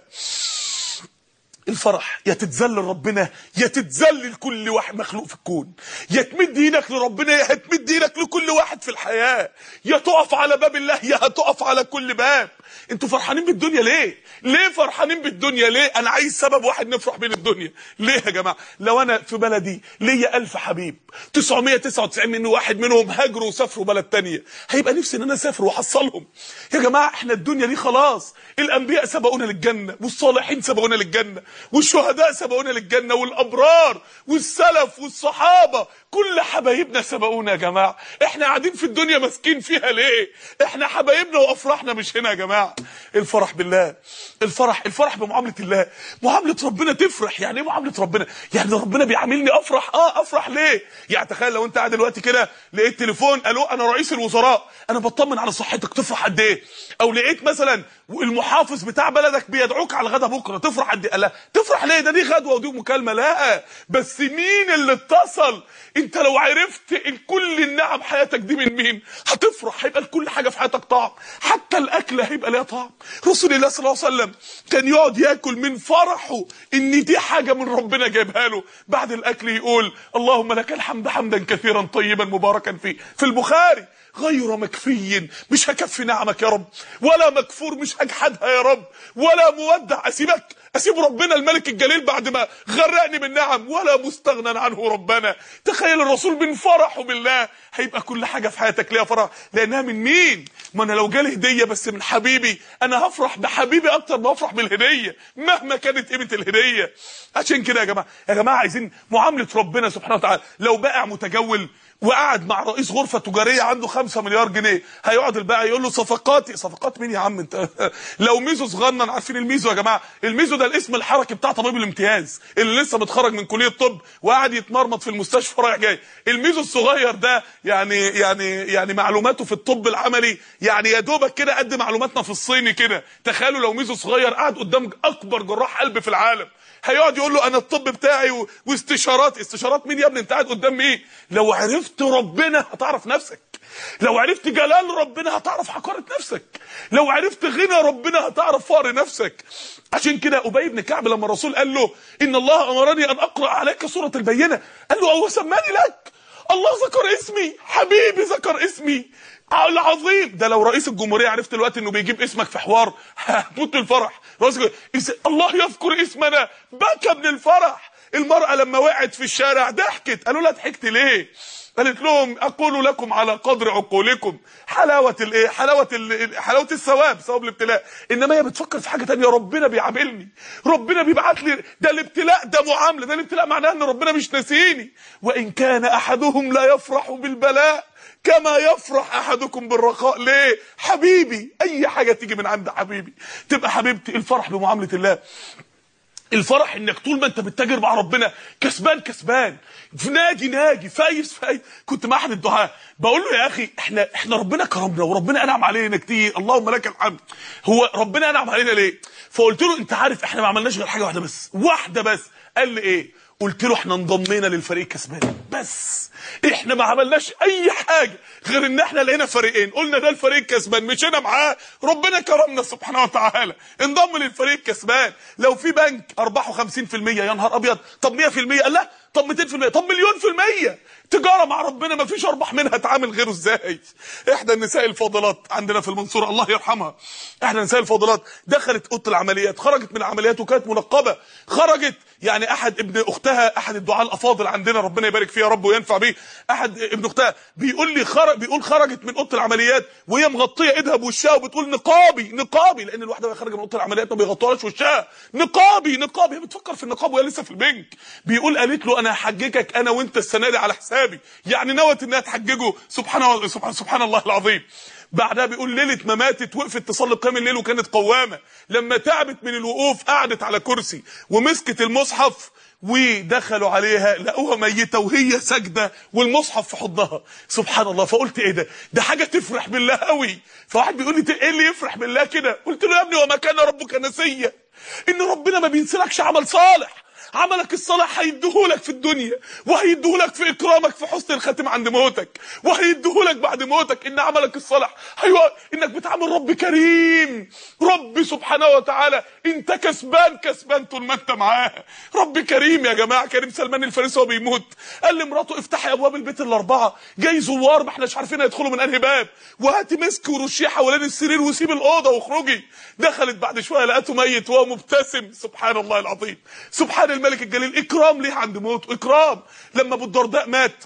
الفرح يا تتذلل ربنا يا تتذلل كل واحد مخلوق في الكون يا تمد ايدك لربنا يا هتمد ايدك لكل واحد في الحياه يا تقف على باب الله يا هتقف على كل باب انتوا فرحانين بالدنيا ليه ليه فرحانين بالدنيا ليه انا عايز سبب واحد نفرح بين الدنيا ليه يا جماعه لو انا في بلدي ليا ألف حبيب 999 من واحد منهم هاجروا وسافروا بلد تانية هيبقى نفسي ان انا اسافر واحصلهم يا جماعه احنا الدنيا دي خلاص الانبياء سبقونا للجنه والصالحين سبقونا للجنه والشهداء سبقونا للجنه والابرار والسلف والصحابه كل حبايبنا سبقونا يا جماعه احنا قاعدين في الدنيا ماسكين فيها ليه احنا حبايبنا وافراحنا مش هنا يا جماعه جماعه الفرح بالله الفرح الفرح بمعامله الله معامله ربنا تفرح يعني ايه معامله ربنا يعني ربنا بيعاملني افرح اه افرح ليه يعني تخيل لو انت قاعد دلوقتي كده لقيت تليفون الو انا رئيس الوزراء انا بطمن على صحتك تفرح قد ايه او لقيت مثلا المحافظ بتاع بلدك بيدعوك على الغدا بكره تفرح قد ايه لا تفرح ليه ده دي غدوه ودي مكالمه لا بس مين اللي اتصل انت لو عرفت ان كل النعم حياتك دي من مين هتفرح هيبقى كل حاجه في حياتك طعم حتى الاكل هيبقى ليها طعم رسول الله صلى الله عليه وسلم كان يقعد ياكل من فرحه ان دي حاجه من ربنا جايبها له بعد الاكل يقول اللهم لك الحمد حمدا كثيرا طيبا مباركا فيه في البخاري غير مكفي مش هكفي نعمك يا رب ولا مكفور مش هجحدها يا رب ولا مودع اسيبك اسيب ربنا الملك الجليل بعد ما غرقني بالنعم ولا مستغنى عنه ربنا تخيل الرسول من فرحه بالله هيبقى كل حاجه في حياتك ليها فرح لانها من مين ما انا لو جالي هديه بس من حبيبي انا هفرح بحبيبي اكتر ما افرح بالهديه مهما كانت قيمه الهديه عشان كده يا جماعه يا جماعه عايزين معامله ربنا سبحانه وتعالى لو بائع متجول وقعد مع رئيس غرفه تجاريه عنده 5 مليار جنيه هيقعد البائع يقول له صفقاتي صفقات مين يا عم انت لو ميزو صغنن عارفين الميزو يا جماعه الميزو ده الاسم الحركي بتاع طبيب الامتياز اللي لسه متخرج من كليه الطب وقاعد يتمرمط في المستشفى رايح جاي الميزو الصغير ده يعني يعني يعني معلوماته في الطب العملي يعني يا دوبك كده قد معلوماتنا في الصيني كده تخيلوا لو ميزو صغير قاعد قدام اكبر جراح قلب في العالم هيقعد يقول له انا الطب بتاعي و... واستشارات استشارات مين يا ابني انت قاعد قدام ايه لو عرفت ربنا هتعرف نفسك لو عرفت جلال ربنا هتعرف حقارة نفسك لو عرفت غنى ربنا هتعرف فقر نفسك عشان كده ابي بن كعب لما الرسول قال له ان الله امرني ان اقرا عليك سوره البينه قال له هو سماني لك الله ذكر اسمي حبيبي ذكر اسمي العظيم ده لو رئيس الجمهوريه عرفت دلوقتي انه بيجيب اسمك في حوار هتموت من الفرح رئيس الجمهورية. الله يذكر اسمنا بكى من الفرح المراه لما وقعت في الشارع ضحكت قالوا لها ضحكت ليه قالت لهم اقول لكم على قدر عقولكم حلاوه الايه حلاوه ال حلاوه الثواب ثواب الابتلاء انما هي بتفكر في حاجه تانية ربنا بيعاملني ربنا بيبعت لي ده الابتلاء ده معامله ده الابتلاء معناه ان ربنا مش ناسيني وان كان احدهم لا يفرح بالبلاء كما يفرح احدكم بالرخاء ليه حبيبي اي حاجه تيجي من عند حبيبي تبقى حبيبتي الفرح بمعامله الله الفرح انك طول ما انت بتتاجر مع ربنا كسبان كسبان ناجي ناجي فايز فايز كنت مع احد الدعاء بقول له يا اخي احنا احنا ربنا كرمنا وربنا انعم علينا كتير اللهم لك الحمد هو ربنا انعم علينا ليه فقلت له انت عارف احنا ما عملناش غير حاجه واحده بس واحده بس قال لي ايه قلت له احنا انضمينا للفريق كسبان بس احنا ما عملناش اي حاجه غير ان احنا لقينا فريقين قلنا ده الفريق كسبان مشينا معاه ربنا كرمنا سبحانه وتعالى انضم للفريق كسبان لو في بنك ارباحه 50% يا نهار ابيض طب 100% قال لا طب 200% طب مليون في المية تجارة مع ربنا ما فيش ارباح منها تعامل غيره ازاي احدى النساء الفاضلات عندنا في المنصورة الله يرحمها احدى النساء الفاضلات دخلت اوضه العمليات خرجت من العمليات وكانت منقبة خرجت يعني احد ابن اختها احد الدعاء الافاضل عندنا ربنا يبارك فيه يا رب وينفع بيه احد ابن اختها بيقول لي خرج بيقول خرجت من اوضه العمليات وهي مغطيه ايدها بوشها وبتقول نقابي نقابي لان الواحده وهي خارجه من اوضه العمليات ما بيغطوهاش وشها نقابي نقابي هي بتفكر في النقاب وهي لسه في البنك بيقول قالت له انا هحججك انا وانت السنه دي على حسابي يعني نوت انها تحججه سبحان الله سبحان, سبحان الله العظيم بعدها بيقول ليله ما ماتت وقفت تصلي قيام الليل وكانت قوامه لما تعبت من الوقوف قعدت على كرسي ومسكت المصحف ودخلوا عليها لقوها ميته وهي ساجده والمصحف في حضنها سبحان الله فقلت ايه ده ده حاجه تفرح بالله قوي فواحد بيقول لي ايه اللي يفرح بالله كده قلت له يا ابني وما كان ربك نسيا ان ربنا ما بينسلكش عمل صالح عملك الصالح هيديهولك في الدنيا وهيديهولك في اكرامك في حسن الخاتم عند موتك وهيديهولك بعد موتك ان عملك الصالح ايوه انك بتعامل رب كريم رب سبحانه وتعالى انت كسبان كسبان طول ما انت معاه رب كريم يا جماعه كريم سلمان الفارسي وهو بيموت قال لمراته افتحي ابواب البيت الاربعه جاي زوار ما احناش عارفين هيدخلوا من انهي باب وهاتي مسك ورشيه حوالين السرير وسيب الاوضه واخرجي دخلت بعد شويه لقته ميت وهو مبتسم سبحان الله العظيم سبحان الملك الجليل اكرام ليه عند موته اكرام لما ابو الدرداء مات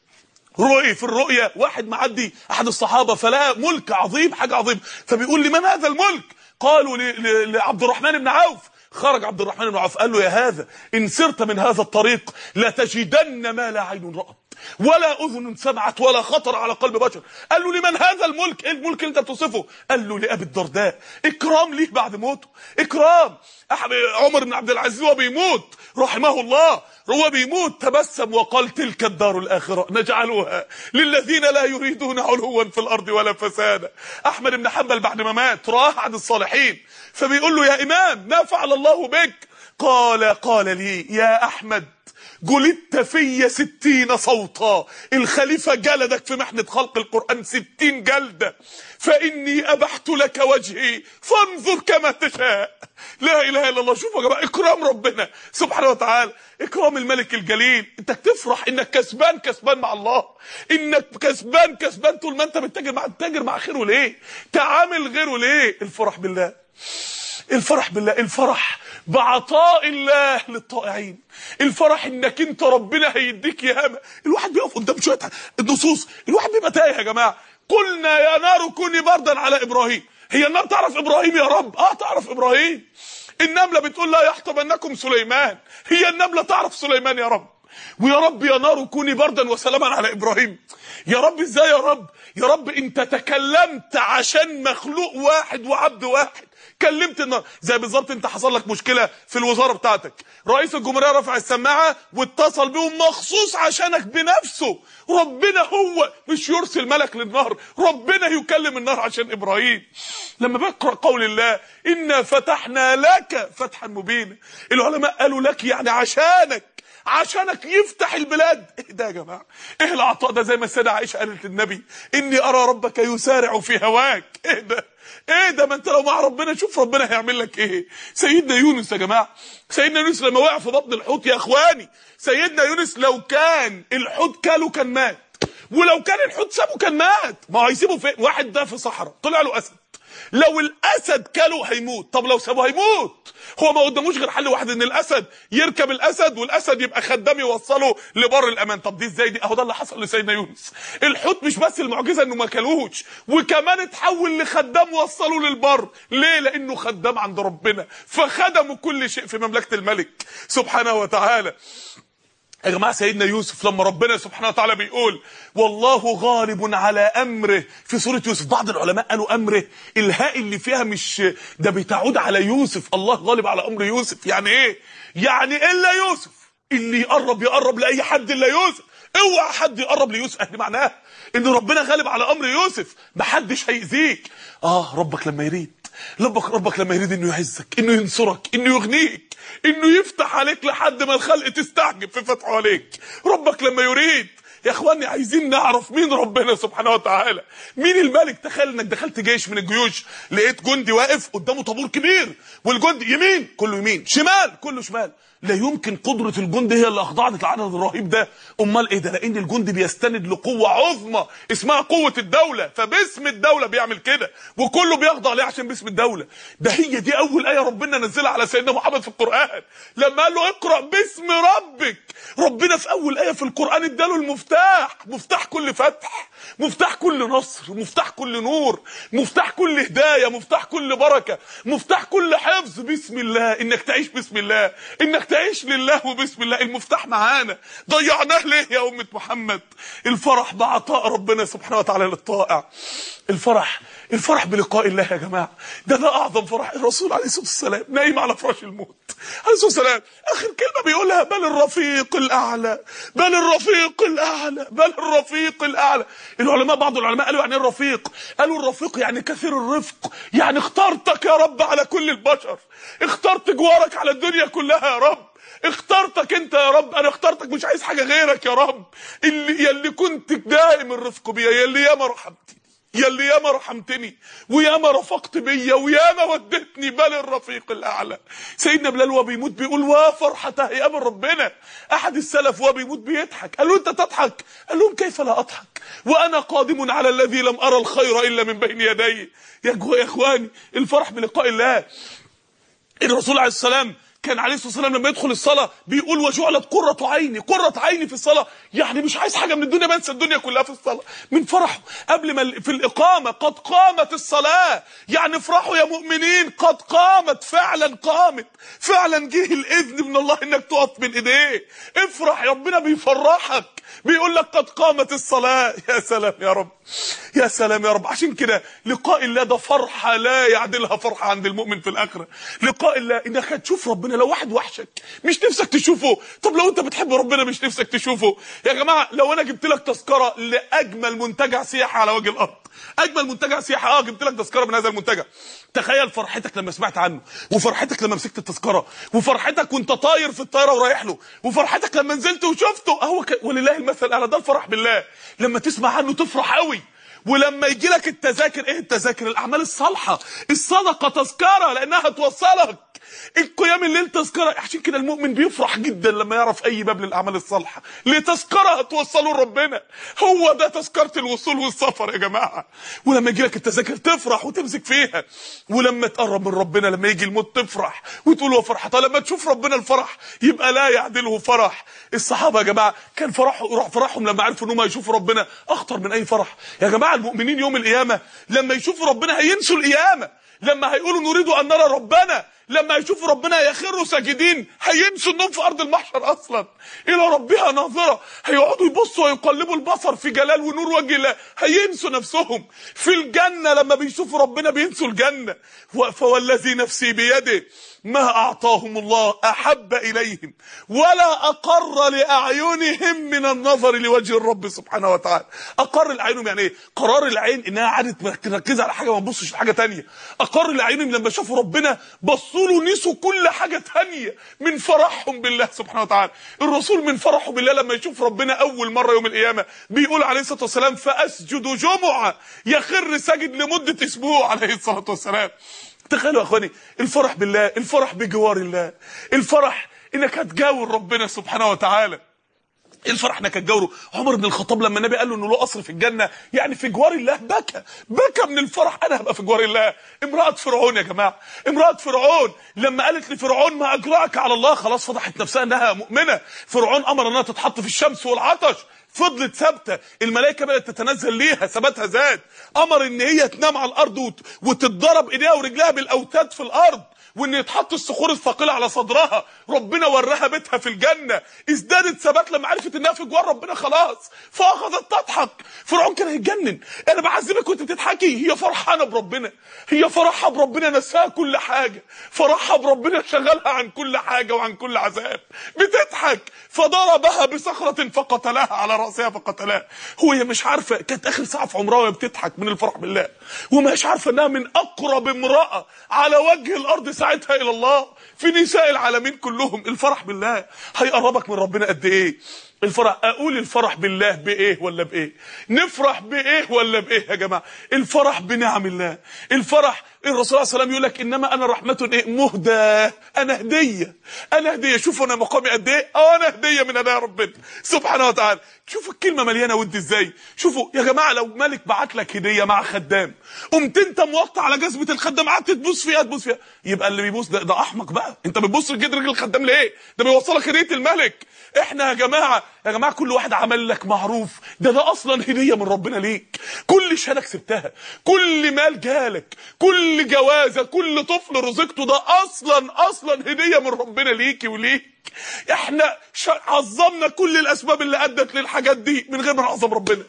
رؤي في الرؤيا واحد معدي احد الصحابه فلقى ملك عظيم حاجه عظيمه فبيقول لمن هذا الملك قالوا لعبد الرحمن بن عوف خرج عبد الرحمن بن عوف قال له يا هذا ان سرت من هذا الطريق لتجدن ما لا عين رأت ولا اذن سمعت ولا خطر على قلب بشر قال له لمن هذا الملك ايه الملك اللي انت بتوصفه قال له لابي الدرداء اكرام ليه بعد موته اكرام عمر بن عبد العزيز وهو بيموت رحمه الله هو بيموت تبسم وقال تلك الدار الاخره نجعلها للذين لا يريدون علوا في الارض ولا فسادا احمد بن حنبل بعد ما مات راح عند الصالحين فبيقول له يا امام ما فعل الله بك قال قال لي يا احمد جلدت في ستين صوتا الخليفة جلدك في محنة خلق القرآن ستين جلدة فإني أبحت لك وجهي فانظر كما تشاء لا إله إلا الله شوفوا يا جماعة إكرام ربنا سبحانه وتعالى إكرام الملك الجليل أنت تفرح إنك كسبان كسبان مع الله إنك كسبان كسبان طول ما أنت بتتاجر مع التاجر مع خيره ليه تعامل غيره ليه الفرح بالله الفرح بالله الفرح بعطاء الله للطائعين الفرح انك انت ربنا هيديك ياما الواحد بيقف قدام شويه النصوص الواحد بيبقى تايه يا جماعه قلنا يا نار كوني بردا على ابراهيم هي النار تعرف ابراهيم يا رب اه تعرف ابراهيم النمله بتقول لا يحطمنكم سليمان هي النمله تعرف سليمان يا رب ويا رب يا نار كوني بردا وسلاما على ابراهيم يا رب ازاي يا رب يا رب انت تكلمت عشان مخلوق واحد وعبد واحد كلمت النار زي بالظبط انت حصل لك مشكله في الوزاره بتاعتك رئيس الجمهوريه رفع السماعه واتصل بيهم مخصوص عشانك بنفسه ربنا هو مش يرسل ملك للنار ربنا يكلم النار عشان ابراهيم لما بقرا قول الله انا فتحنا لك فتحا مبينا العلماء قالوا لك يعني عشانك عشانك يفتح البلاد ايه ده يا جماعه ايه العطاء ده زي ما السيده عائشه قالت للنبي اني ارى ربك يسارع في هواك ايه ده ايه ده ما انت لو مع ربنا شوف ربنا هيعمل لك ايه سيدنا يونس يا جماعه سيدنا يونس لما وقع في بطن الحوت يا اخواني سيدنا يونس لو كان الحوت كاله كان مات ولو كان الحوت سابه كان مات ما هو هيسيبه فين واحد ده في صحراء طلع له اسد لو الاسد كله هيموت طب لو سابه هيموت هو ما قداموش غير حل واحد ان الاسد يركب الاسد والاسد يبقى خدام يوصله لبر الامان طب دي ازاي دي اهو ده اللي حصل لسيدنا يونس الحوت مش بس المعجزه انه ما كلوش وكمان اتحول لخدام وصله للبر ليه لانه خدام عند ربنا فخدموا كل شيء في مملكه الملك سبحانه وتعالى يا جماعه سيدنا يوسف لما ربنا سبحانه وتعالى بيقول والله غالب على امره في سوره يوسف بعض العلماء قالوا امره الهاء اللي فيها مش ده بتعود على يوسف الله غالب على امر يوسف يعني ايه يعني الا يوسف اللي يقرب يقرب لاي حد الا يوسف اوعى حد يقرب ليوسف دي معناها ان ربنا غالب على امر يوسف محدش هيأذيك اه ربك لما يريد ربك ربك لما يريد انه يعزك انه ينصرك انه يغنيك انه يفتح عليك لحد ما الخلق تستعجب في فتحه عليك ربك لما يريد يا اخواني عايزين نعرف مين ربنا سبحانه وتعالى مين الملك تخيل انك دخلت جيش من الجيوش لقيت جندي واقف قدامه طابور كبير والجندي يمين كله يمين شمال كله شمال لا يمكن قدرة الجندي هي اللي اخضعت العدد الرهيب ده امال ايه ده لان الجندي بيستند لقوة عظمى اسمها قوة الدولة فباسم الدولة بيعمل كده وكله بيخضع ليه عشان باسم الدولة ده هي دي اول آية ربنا نزلها على سيدنا محمد في القرآن لما قال له اقرأ باسم ربك ربنا في اول آية في القرآن اداله المفتاح مفتاح كل فتح مفتاح كل نصر مفتاح كل نور مفتاح كل هداية مفتاح كل بركة مفتاح كل حفظ بسم الله انك تعيش بسم الله انك تعيش لله وبسم الله المفتاح معانا ضيعناه ليه يا أمة محمد الفرح بعطاء ربنا سبحانه وتعالى للطائع الفرح الفرح بلقاء الله يا جماعة ده ده أعظم فرح الرسول عليه الصلاة والسلام نايم على فراش الموت عليه الصلاة والسلام آخر كلمة بيقولها بل الرفيق الأعلى بل الرفيق الأعلى بل الرفيق الأعلى العلماء بعض العلماء قالوا يعني الرفيق قالوا الرفيق يعني كثير الرفق يعني اخترتك يا رب على كل البشر اخترت جوارك على الدنيا كلها يا رب اخترتك انت يا رب انا اخترتك مش عايز حاجه غيرك يا رب اللي يلي كنت دائم الرفق بيا يلي ياما رحمتني يلي ياما رحمتني وياما رفقت بيا وياما ودتني بل الرفيق الاعلى سيدنا بلال وهو بيموت بيقول وا فرحته يقابل ربنا احد السلف وهو بيموت بيضحك قال له انت تضحك قال لهم كيف لا اضحك وانا قادم على الذي لم ارى الخير الا من بين يدي يا اخواني الفرح بلقاء الله الرسول عليه السلام كان عليه الصلاه والسلام لما يدخل الصلاه بيقول وجعلت قره عيني قره عيني في الصلاه يعني مش عايز حاجه من الدنيا بنسى الدنيا كلها في الصلاه من فرحه قبل ما في الاقامه قد قامت الصلاه يعني افرحوا يا مؤمنين قد قامت فعلا قامت فعلا جه الاذن من الله انك تقف بين ايديه افرح ربنا بيفرحك بيقول لك قد قامت الصلاه يا سلام يا رب يا سلام يا رب عشان كده لقاء الله ده فرحه لا يعدلها فرحه عند المؤمن في الاخره لقاء الله انك هتشوف ربنا لو واحد وحشك مش نفسك تشوفه طب لو انت بتحب ربنا مش نفسك تشوفه يا جماعه لو انا جبت لك تذكره لاجمل منتجع سياحي على وجه الارض اجمل منتجع سياحي اه جبت لك تذكره من هذا المنتجع تخيل فرحتك لما سمعت عنه وفرحتك لما مسكت التذكره وفرحتك وانت طاير في الطياره ورايح له وفرحتك لما نزلت وشفته اهو ك... ولله المثل الاعلى ده الفرح بالله لما تسمع عنه تفرح قوي ولما يجي لك التذاكر ايه التذاكر الاعمال الصالحه الصدقه تذكره لانها توصلك القيام الليل تذكره عشان كده المؤمن بيفرح جدا لما يعرف اي باب للاعمال الصالحه لتذكره هتوصله لربنا هو ده تذكره الوصول والسفر يا جماعه ولما يجي لك التذاكر تفرح وتمسك فيها ولما تقرب من ربنا لما يجي الموت تفرح وتقول هو فرحه لما تشوف ربنا الفرح يبقى لا يعدله فرح الصحابه يا جماعه كان فرحهم فرحهم لما عرفوا ان هم يشوفوا ربنا اخطر من اي فرح يا جماعه المؤمنين يوم القيامه لما يشوفوا ربنا هينسوا القيامه لما هيقولوا نريد ان نرى ربنا لما يشوفوا ربنا يخروا ساجدين هينسوا النوم في ارض المحشر اصلا الى ربها ناظره هيقعدوا يبصوا ويقلبوا البصر في جلال ونور وجه الله هينسوا نفسهم في الجنه لما بيشوفوا ربنا بينسوا الجنه فوالذي نفسي بيده ما اعطاهم الله احب اليهم ولا اقر لاعينهم من النظر لوجه الرب سبحانه وتعالى اقر لاعينهم يعني ايه قرار العين انها عادت مركزه على حاجه ما تبصش لحاجه ثانيه اقر لاعينهم لما شافوا ربنا بصوا له نسوا كل حاجه ثانيه من فرحهم بالله سبحانه وتعالى الرسول من فرحه بالله لما يشوف ربنا اول مره يوم القيامه بيقول عليه الصلاه والسلام فاسجد جمعه يخر ساجد لمده اسبوع عليه الصلاه والسلام تخيلوا يا اخواني الفرح بالله الفرح بجوار الله الفرح انك هتجاور ربنا سبحانه وتعالى الفرح انك هتجاوره عمر بن الخطاب لما النبي قال له انه له قصر في الجنه يعني في جوار الله بكى بكى من الفرح انا هبقى في جوار الله امراه فرعون يا جماعه امراه فرعون لما قالت لفرعون ما اجرأك على الله خلاص فضحت نفسها انها مؤمنه فرعون امر انها تتحط في الشمس والعطش فضلت ثابته الملائكه بدات تتنزل ليها ثباتها زاد امر ان هي تنام على الارض وتتضرب ايديها ورجلها بالاوتاد في الارض وان يتحط الصخور الثقيله على صدرها ربنا وراها بيتها في الجنه ازدادت ثبات لما عرفت انها في جوار ربنا خلاص فاخذت تضحك فرعون كان هيتجنن انا بعذبك وانت بتضحكي هي فرحانه بربنا هي فرحها بربنا نساها كل حاجه فرحها بربنا شغلها عن كل حاجه وعن كل عذاب بتضحك فضربها بصخره فقتلها على راسها فقتلها هو هي مش عارفه كانت اخر ساعه في عمرها وهي بتضحك من الفرح بالله ومش عارفه انها من اقرب امراه على وجه الارض ساعتها الى الله في نساء العالمين كلهم الفرح بالله هيقربك من ربنا قد ايه الفرح اقول الفرح بالله بايه ولا بايه نفرح بايه ولا بايه يا جماعه الفرح بنعم الله الفرح الرسول صلى الله عليه وسلم يقول لك انما انا رحمه ايه مهدى انا هديه انا هديه شوفوا انا مقامي قد ايه اه انا هديه من هدايا ربنا سبحانه وتعالى شوفوا الكلمه مليانه ود ازاي شوفوا يا جماعه لو ملك بعت لك هديه مع خدام قمت انت موطي على جزمه الخدام قعدت تبوس فيها تبوس فيها يبقى اللي بيبوس ده, ده احمق بقى انت بتبص لجد رجل الخدام ليه ده بيوصلك هديه الملك احنا يا جماعه يا جماعه كل واحد عمل لك معروف ده ده اصلا هديه من ربنا ليك كل شهاده كسبتها كل مال جالك كل جوازه كل طفل رزقته ده اصلا اصلا هديه من ربنا ليكي وليك احنا عظمنا كل الاسباب اللي ادت للحاجات دي من غير ما نعظم ربنا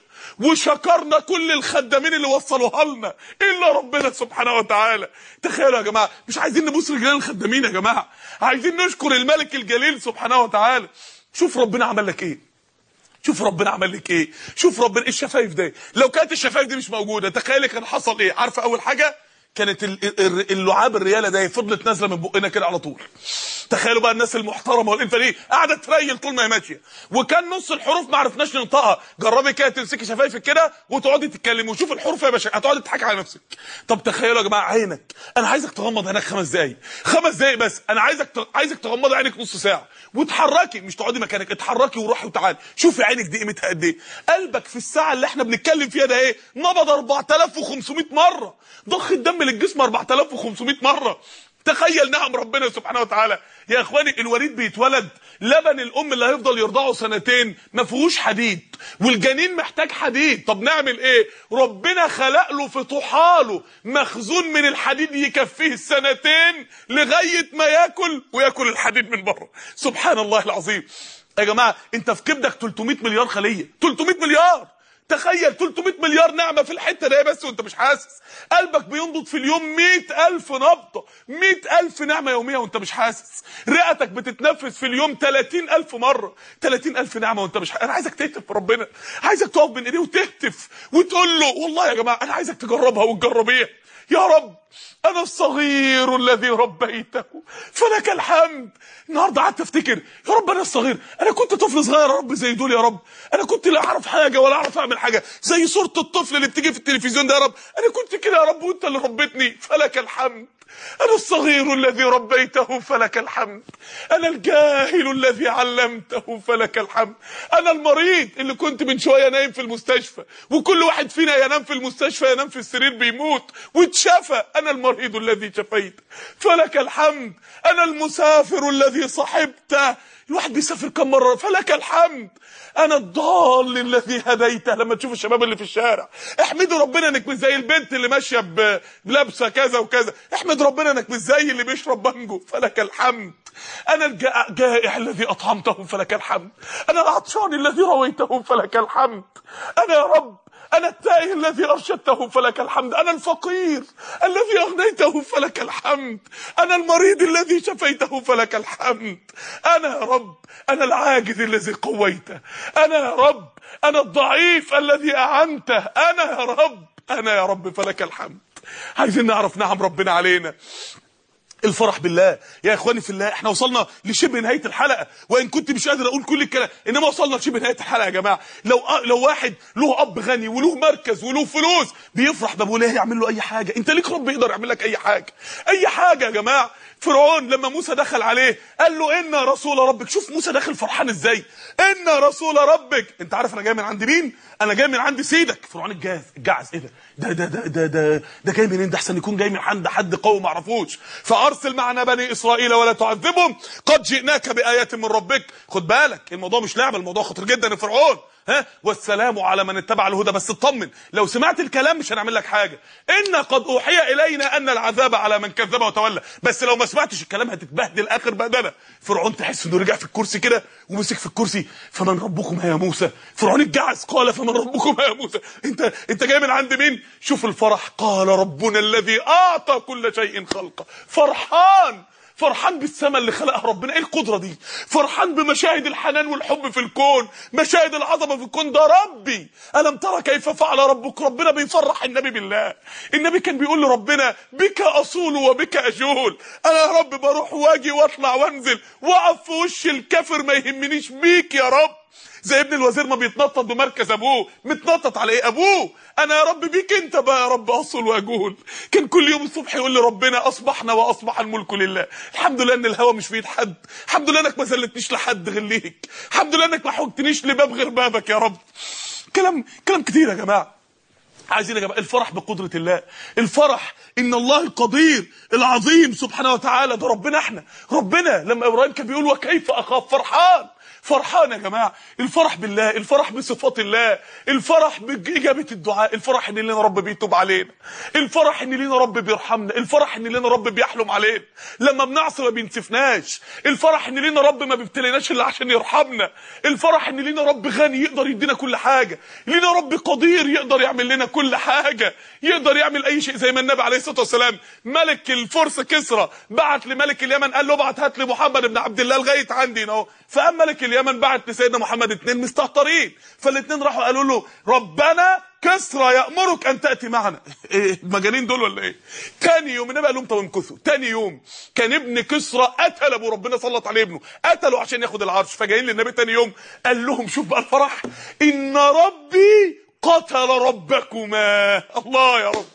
وشكرنا كل الخدامين اللي وصلوها لنا الا ربنا سبحانه وتعالى تخيلوا يا جماعه مش عايزين نبوس رجلين الخدامين يا جماعه عايزين نشكر الملك الجليل سبحانه وتعالى شوف ربنا عمل لك ايه شوف ربنا عمل لك ايه شوف ربنا الشفايف دي لو كانت الشفايف دي مش موجوده تخيلي كان حصل ايه عارفه اول حاجه كانت اللعاب الرياله ده فضلت نازله من بقنا كده على طول تخيلوا بقى الناس المحترمه والانفانيه قاعده تريل طول ما هي ماشيه وكان نص الحروف ما عرفناش ننطقها جربي كده تمسكي شفايفك كده وتقعدي تتكلمي وشوف الحروف يا باشا هتقعدي تضحكي على نفسك طب تخيلوا يا جماعه عينك انا عايزك تغمض عينك خمس دقايق خمس دقايق بس انا عايزك عايزك تغمضي عينك نص ساعه وتحركي مش تقعدي مكانك اتحركي وروحي وتعالي شوفي عينك دي قيمتها قد ايه قلبك في الساعه اللي احنا بنتكلم فيها ده ايه نبض 4500 مره ضخ الدم للجسم 4500 مره تخيل نعم ربنا سبحانه وتعالى يا اخواني الوريد بيتولد لبن الام اللي هيفضل يرضعه سنتين ما فيهوش حديد والجنين محتاج حديد طب نعمل ايه ربنا خلق له في طحاله مخزون من الحديد يكفيه السنتين لغايه ما ياكل وياكل الحديد من بره سبحان الله العظيم يا جماعه انت في كبدك 300 مليار خليه 300 مليار تخيل 300 مليار نعمة في الحتة دي بس وانت مش حاسس قلبك بينبض في اليوم 100 ألف نبضة 100 ألف نعمة يومية وانت مش حاسس رئتك بتتنفس في اليوم 30 ألف مرة 30 ألف نعمة وانت مش حاسس. أنا عايزك تهتف في ربنا عايزك تقف بين إيديه وتهتف وتقول له والله يا جماعة أنا عايزك تجربها وتجربيها يا رب انا الصغير الذي ربيته فلك الحمد النهارده قعدت افتكر يا رب انا الصغير انا كنت طفل صغير يا رب زي دول يا رب انا كنت لا اعرف حاجه ولا اعرف اعمل حاجه زي صوره الطفل اللي بتيجي في التلفزيون ده يا رب انا كنت كده يا رب وانت اللي ربيتني فلك الحمد انا الصغير الذي ربيته فلك الحمد انا الجاهل الذي علمته فلك الحمد انا المريض اللي كنت من شويه نايم في المستشفى وكل واحد فينا ينام في المستشفى ينام في السرير بيموت واتشفى انا المريض الذي شفيت فلك الحمد انا المسافر الذي صحبته الواحد بيسافر كم مره فلك الحمد انا الضال الذي هديته لما تشوف الشباب اللي في الشارع احمدوا ربنا انك مش زي البنت اللي ماشيه ب- بلابسه كذا وكذا احمد ربنا انك مش زي اللي بيشرب بانجو فلك الحمد انا الجا- الجائع الذي اطعمته فلك الحمد انا العطشان الذي رويته فلك الحمد انا يا رب أنا التائه الذي أرشدته فلك الحمد أنا الفقير الذي أغنيته فلك الحمد أنا المريض الذي شفيته فلك الحمد أنا يا رب أنا العاجز الذي قويته أنا يا رب أنا الضعيف الذي أعنته أنا يا رب أنا يا رب فلك الحمد عايزين نعرف نعم ربنا علينا الفرح بالله يا اخواني في الله احنا وصلنا لشبه نهايه الحلقه وان كنت مش قادر اقول كل الكلام انما وصلنا لشبه نهايه الحلقه يا جماعه لو لو واحد له اب غني وله مركز وله فلوس بيفرح ده بيقول ايه يعمل له اي حاجه انت ليك رب يقدر يعمل لك اي حاجه اي حاجه يا جماعه فرعون لما موسى دخل عليه قال له ان رسول ربك شوف موسى داخل فرحان ازاي ان رسول ربك انت عارف انا جاي من عند مين انا جاي من عند سيدك فرعون الجاز الجعز ايه ده ده ده ده ده, ده جاي منين ده احسن يكون جاي من عند حد قوي ما اعرفوش فارسل معنا بني اسرائيل ولا تعذبهم قد جئناك بايات من ربك خد بالك الموضوع مش لعبه الموضوع خطير جدا يا فرعون ها والسلام على من اتبع الهدى بس اطمن لو سمعت الكلام مش هنعمل لك حاجه ان قد اوحي الينا ان العذاب على من كذب وتولى بس لو ما سمعتش الكلام هتتبهدل اخر بهدله فرعون تحس انه رجع في الكرسي كده ومسك في الكرسي فمن ربكم يا موسى فرعون الجعس قال فمن ربكم يا موسى انت انت جاي من عند مين شوف الفرح قال ربنا الذي اعطى كل شيء خلقه فرحان فرحان بالسماء اللي خلقها ربنا ايه القدره دي فرحان بمشاهد الحنان والحب في الكون مشاهد العظمه في الكون ده ربي الم ترى كيف فعل ربك ربنا بيفرح النبي بالله النبي كان بيقول لربنا بك اصول وبك اجول انا يا رب بروح واجي واطلع وانزل واقف في وش الكافر ما يهمنيش بيك يا رب زي ابن الوزير ما بيتنطط بمركز ابوه متنطط على ايه ابوه انا يا رب بيك انت بقى يا رب اصل واجول كان كل يوم الصبح يقول لي ربنا اصبحنا واصبح الملك لله الحمد لله ان الهوى مش في ايد حد الحمد لله انك ما زلتنيش لحد غير ليك الحمد لله انك ما حوجتنيش لباب غير بابك يا رب كلام كلام كتير يا جماعه عايزين يا جماعه الفرح بقدره الله الفرح ان الله القدير العظيم سبحانه وتعالى ده ربنا احنا ربنا لما ابراهيم كان بيقول وكيف اخاف فرحان فرحان يا جماعه الفرح بالله الفرح بصفات الله الفرح باجابه الدعاء الفرح ان لنا رب بيتوب علينا الفرح ان لنا رب بيرحمنا الفرح ان لنا رب بيحلم علينا لما بنعصي ما بينسفناش الفرح ان لنا رب ما بيبتليناش الا عشان يرحمنا الفرح ان لنا رب غني يقدر يدينا كل حاجه لنا رب قدير يقدر يعمل لنا كل حاجه يقدر يعمل اي شيء زي ما النبي عليه الصلاه والسلام ملك الفرس كسرى بعت لملك اليمن قال له ابعت هات لي محمد بن عبد الله لغايه عندي اهو فقام ملك اليمن بعت لسيدنا محمد اتنين مستهترين فالاتنين راحوا قالوا له ربنا كسرى يأمرك أن تأتي معنا إيه المجانين دول ولا إيه تاني يوم النبي قال لهم طب امكثوا تاني يوم كان ابن كسرى قتل أبو ربنا سلط عليه ابنه قتله عشان ياخد العرش فجايين للنبي تاني يوم قال لهم شوف بقى الفرح إن ربي قتل ربكما الله يا رب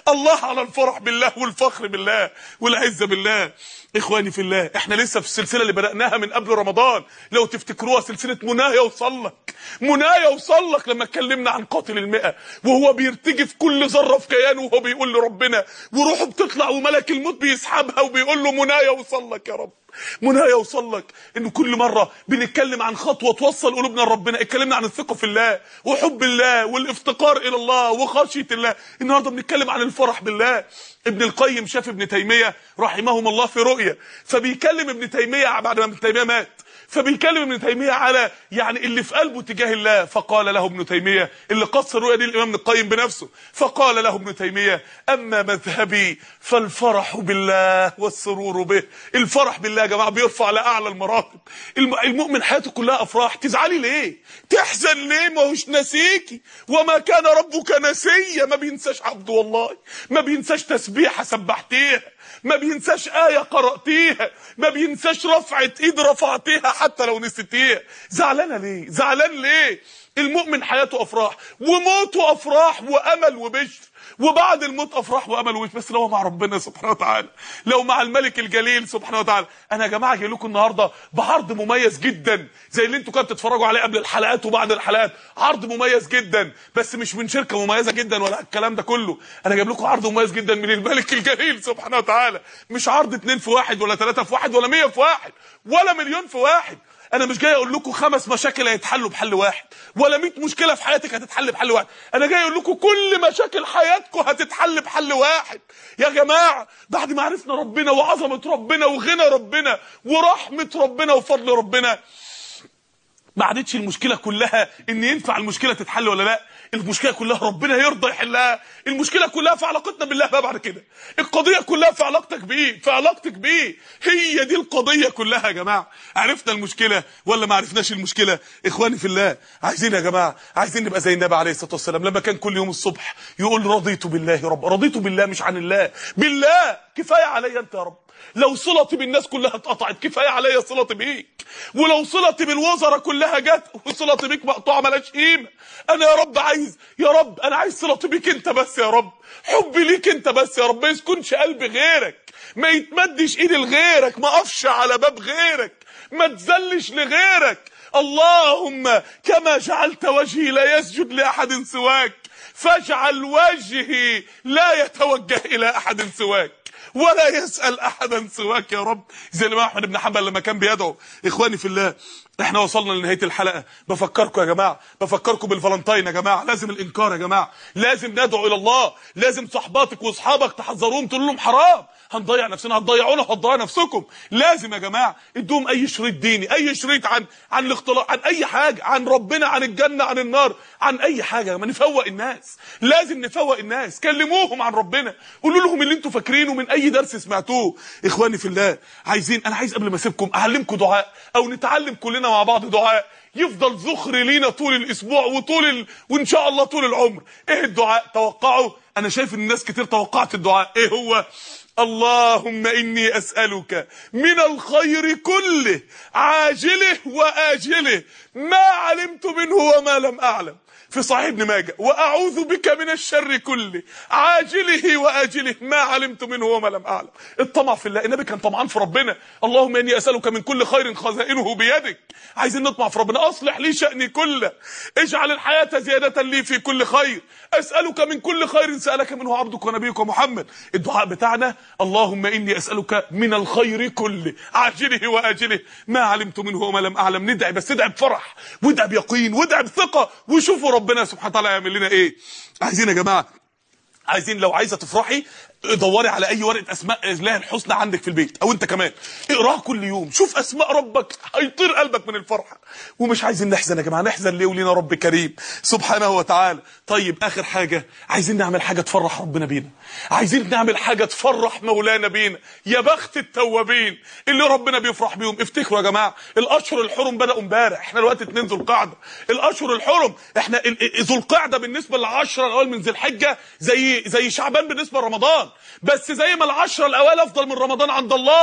الله على الفرح بالله والفخر بالله والعزه بالله اخواني في الله احنا لسه في السلسله اللي بداناها من قبل رمضان لو تفتكروها سلسله منايا يوصل لك منايا يوصل لك لما اتكلمنا عن قاتل المئة وهو بيرتجي في كل ذره في كيانه وهو بيقول لربنا وروحه بتطلع وملك الموت بيسحبها وبيقول له منايا يوصل لك يا رب منايا يوصل لك ان كل مره بنتكلم عن خطوه توصل قلوبنا لربنا اتكلمنا عن الثقه في الله وحب الله والافتقار الى الله وخشيه الله النهارده بنتكلم عن الفرح بالله ابن القيم شاف ابن تيميه رحمهم الله في رؤيه فبيكلم ابن تيميه بعد ما ابن تيميه مات فبيكلم ابن تيميه على يعني اللي في قلبه تجاه الله فقال له ابن تيميه اللي قص الرؤيا دي الامام ابن القيم بنفسه فقال له ابن تيميه اما مذهبي فالفرح بالله والسرور به الفرح بالله يا جماعه بيرفع لاعلى المراتب الم- المؤمن حياته كلها افراح تزعلي ليه تحزن ليه ما هوش ناسيكي وما كان ربك نسيا ما بينساش عبده والله ما بينساش تسبيحه سبحتيها ما بينساش آية قرأتيها ما بينساش رفعة ايد رفعتيها حتى لو نسيتيها زعلانة ليه زعلان ليه المؤمن حياته افراح وموته افراح وامل وبشر وبعد الموت افراح وامل وبشر بس لو مع ربنا سبحانه وتعالى لو مع الملك الجليل سبحانه وتعالى انا يا جماعه جاي لكم النهارده بعرض مميز جدا زي اللي انتوا كنتوا تتفرجوا عليه قبل الحلقات وبعد الحلقات عرض مميز جدا بس مش من شركه مميزه جدا ولا الكلام ده كله انا جايب لكم عرض مميز جدا من الملك الجليل سبحانه وتعالى مش عرض اتنين في واحد ولا ثلاثة في واحد ولا مية في واحد ولا مليون في واحد انا مش جاي اقول لكم خمس مشاكل هيتحلوا بحل واحد ولا 100 مشكله في حياتك هتتحل بحل واحد انا جاي اقول لكم كل مشاكل حياتكم هتتحل بحل واحد يا جماعه بعد ما عرفنا ربنا وعظمه ربنا وغنى ربنا ورحمه ربنا وفضل ربنا ما عادتش المشكله كلها ان ينفع المشكله تتحل ولا لا المشكله كلها ربنا يرضى يحلها المشكله كلها في علاقتنا بالله بقى بعد كده القضيه كلها في علاقتك بيه في علاقتك بيه هي دي القضيه كلها يا جماعه عرفنا المشكله ولا ما عرفناش المشكله اخواني في الله عايزين يا جماعه عايزين نبقى زي النبي عليه الصلاه والسلام لما كان كل يوم الصبح يقول رضيت بالله رب رضيت بالله مش عن الله بالله كفايه عليا انت يا رب لو صلتي بالناس كلها اتقطعت كفايه عليا صلتي بيك ولو صلتي بالوزراء كلها جت وصلتي بيك مقطوعه ملهاش قيمه انا يا رب عايز يا رب انا عايز صلتي بيك انت بس يا رب حبي ليك انت بس يا رب ما يسكنش قلبي غيرك ما يتمدش ايدي لغيرك ما اقفش على باب غيرك ما تذلش لغيرك اللهم كما جعلت وجهي لا يسجد لاحد سواك فاجعل وجهي لا يتوجه الى احد سواك ولا يسأل احدا سواك يا رب زي الامام احمد بن حنبل لما كان بيدعو اخواني في الله احنا وصلنا لنهايه الحلقه بفكركم يا جماعه بفكركم بالفالنتين يا جماعه لازم الانكار يا جماعه لازم ندعو الى الله لازم صحباتك واصحابك تحذروهم تقول لهم حرام هنضيع نفسنا هتضيعونا وهتضيعوا نفسكم لازم يا جماعه ادوهم اي شريط ديني اي شريط عن عن الاختلاط عن اي حاجه عن ربنا عن الجنه عن النار عن اي حاجه ما نفوق الناس لازم نفوق الناس كلموهم عن ربنا قولوا لهم اللي انتوا فاكرينه من اي درس سمعتوه اخواني في الله عايزين انا عايز قبل ما اسيبكم اعلمكم دعاء او نتعلم كلنا مع بعض دعاء يفضل ذخر لينا طول الاسبوع وطول ال... وان شاء الله طول العمر ايه الدعاء توقعوا انا شايف ان الناس كتير توقعت الدعاء ايه هو اللهم اني اسالك من الخير كله عاجله واجله ما علمت منه وما لم اعلم في صحيح ابن ماجه واعوذ بك من الشر كله عاجله واجله ما علمت منه وما لم اعلم الطمع في الله النبي كان طمعان في ربنا اللهم اني اسالك من كل خير خزائنه بيدك عايزين نطمع في ربنا اصلح لي شاني كله اجعل الحياه زياده لي في كل خير اسالك من كل خير سالك منه عبدك ونبيك محمد الدعاء بتاعنا اللهم اني اسالك من الخير كله عاجله واجله ما علمت منه وما لم اعلم ندعي بس ادعي بفرح وادعي بيقين وادعي بثقه وشوفوا ربنا سبحانه وتعالى يعمل لنا ايه عايزين يا جماعه عايزين لو عايزه تفرحي دوري على اي ورقه اسماء الله الحسنى عندك في البيت او انت كمان اقراها كل يوم شوف اسماء ربك هيطير قلبك من الفرحه ومش عايزين نحزن يا جماعه نحزن ليه ولينا رب كريم سبحانه وتعالى طيب اخر حاجه عايزين نعمل حاجه تفرح ربنا بينا عايزين نعمل حاجه تفرح مولانا بينا يا بخت التوابين اللي ربنا بيفرح بيهم افتكروا يا جماعه الاشهر الحرم بداوا امبارح احنا دلوقتي 2 ذو القعده الاشهر الحرم احنا ذو القعده بالنسبه للعشره الاول من ذي الحجه زي زي شعبان بالنسبه لرمضان بس زي ما العشرة الاوائل افضل من رمضان عند الله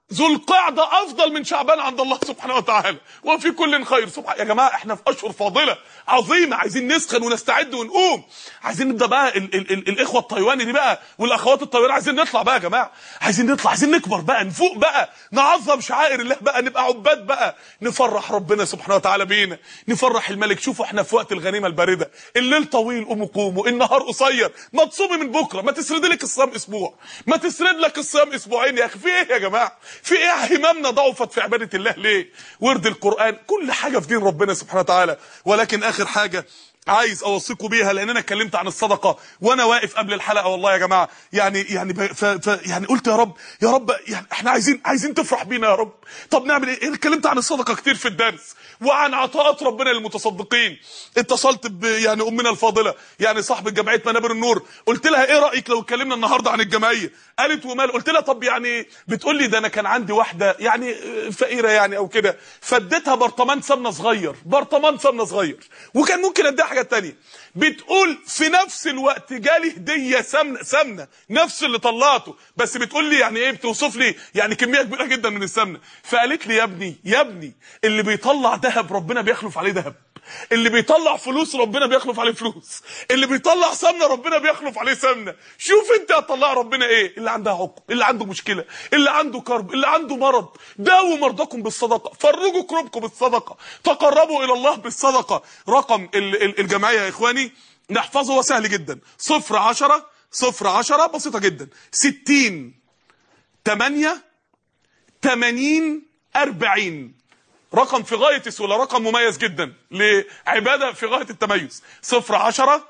ذو القعدة أفضل من شعبان عند الله سبحانه وتعالى وفي كل خير سبحانه يا جماعة احنا في أشهر فاضلة عظيمة عايزين نسخن ونستعد ونقوم عايزين نبدأ بقى ال ال ال الإخوة الطيواني دي بقى والأخوات الطيواني عايزين نطلع بقى يا جماعة عايزين نطلع عايزين نكبر بقى نفوق بقى نعظم شعائر الله بقى نبقى عباد بقى نفرح ربنا سبحانه وتعالى بينا نفرح الملك شوفوا احنا في وقت الغنيمة الباردة الليل طويل قوموا قوموا النهار قصير ما تصومي من بكرة ما تسرد لك الصيام أسبوع ما تسرد لك الصيام أسبوعين يا أخي في إيه يا جماعة في إيه هممنا ضعفت في عبادة الله ليه ورد القرآن كل حاجة في دين ربنا سبحانه وتعالى ولكن آخر حاجة عايز اوصيكم بيها لان انا اتكلمت عن الصدقه وانا واقف قبل الحلقه والله يا جماعه يعني يعني ف ف يعني قلت يا رب يا رب يعني احنا عايزين عايزين تفرح بينا يا رب طب نعمل ايه اتكلمت عن الصدقه كتير في الدرس وعن عطاءات ربنا للمتصدقين اتصلت ب يعني امنا الفاضله يعني صاحبه جمعيه منابر النور قلت لها ايه رايك لو اتكلمنا النهارده عن الجمعيه قالت ومال قلت لها طب يعني بتقول لي ده انا كان عندي واحده يعني فقيره يعني او كده فاديتها برطمان سمنه صغير برطمان سمنه صغير وكان ممكن اديها حاجات تانية بتقول في نفس الوقت جالي هديه سمنه سمنه نفس اللي طلعته بس بتقول لي يعني ايه بتوصف لي يعني كميه كبيره جدا من السمنه فقالت لي يا ابني يا ابني اللي بيطلع ذهب ربنا بيخلف عليه ذهب اللي بيطلع فلوس ربنا بيخلف عليه فلوس اللي بيطلع سمنه ربنا بيخلف عليه سمنه شوف انت هتطلع ربنا ايه اللي عندها حكم اللي عنده مشكله اللي عنده كرب اللي عنده مرض داووا مرضاكم بالصدقه فرجوا كربكم بالصدقه تقربوا الى الله بالصدقه رقم الجمعيه يا اخواني نحفظه هو سهل جدا صفر عشرة صفر عشرة بسيطة جدا ستين تمانية تمانين أربعين رقم في غاية السهولة رقم مميز جدا لعبادة في غاية التميز صفر عشرة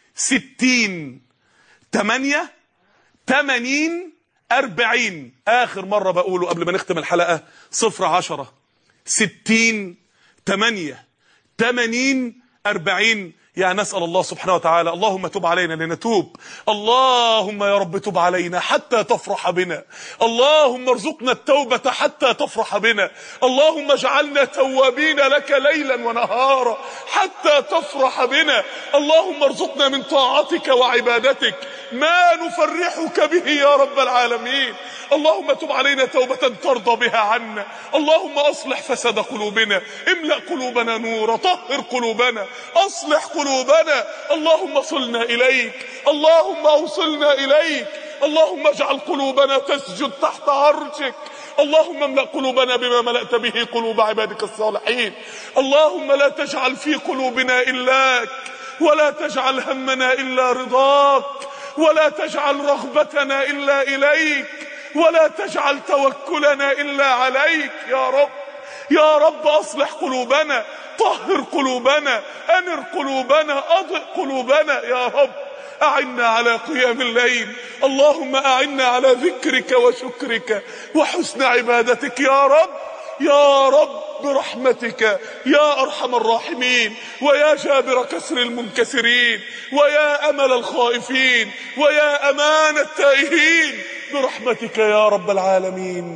ستين تمانية تمانين أربعين آخر مرة بقوله قبل ما نختم الحلقة صفر عشرة ستين تمانية تمانين أربعين يا نسأل الله سبحانه وتعالى اللهم تب علينا لنتوب اللهم يا رب تب علينا حتى تفرح بنا اللهم ارزقنا التوبة حتى تفرح بنا اللهم اجعلنا توابين لك ليلا ونهارا حتى تفرح بنا اللهم ارزقنا من طاعتك وعبادتك ما نفرحك به يا رب العالمين اللهم تب علينا توبة ترضى بها عنا اللهم اصلح فساد قلوبنا املأ قلوبنا نورا طهر قلوبنا اصلح قلوبنا اللهم صلنا اليك اللهم اوصلنا اليك اللهم اجعل قلوبنا تسجد تحت عرشك اللهم املأ قلوبنا بما ملأت به قلوب عبادك الصالحين اللهم لا تجعل في قلوبنا إلاك ولا تجعل همنا إلا رضاك ولا تجعل رغبتنا إلا إليك ولا تجعل توكلنا إلا عليك يا رب يا رب أصلح قلوبنا طهر قلوبنا أنر قلوبنا أضئ قلوبنا يا رب أعنا على قيام الليل اللهم أعنا على ذكرك وشكرك وحسن عبادتك يا رب يا رب برحمتك يا أرحم الراحمين ويا جابر كسر المنكسرين ويا أمل الخائفين ويا أمان التائهين برحمتك يا رب العالمين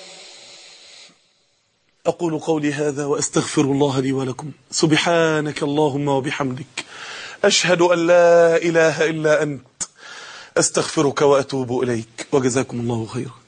أقول قولي هذا وأستغفر الله لي ولكم سبحانك اللهم وبحمدك أشهد أن لا إله إلا أنت أستغفرك وأتوب إليك وجزاكم الله خيرا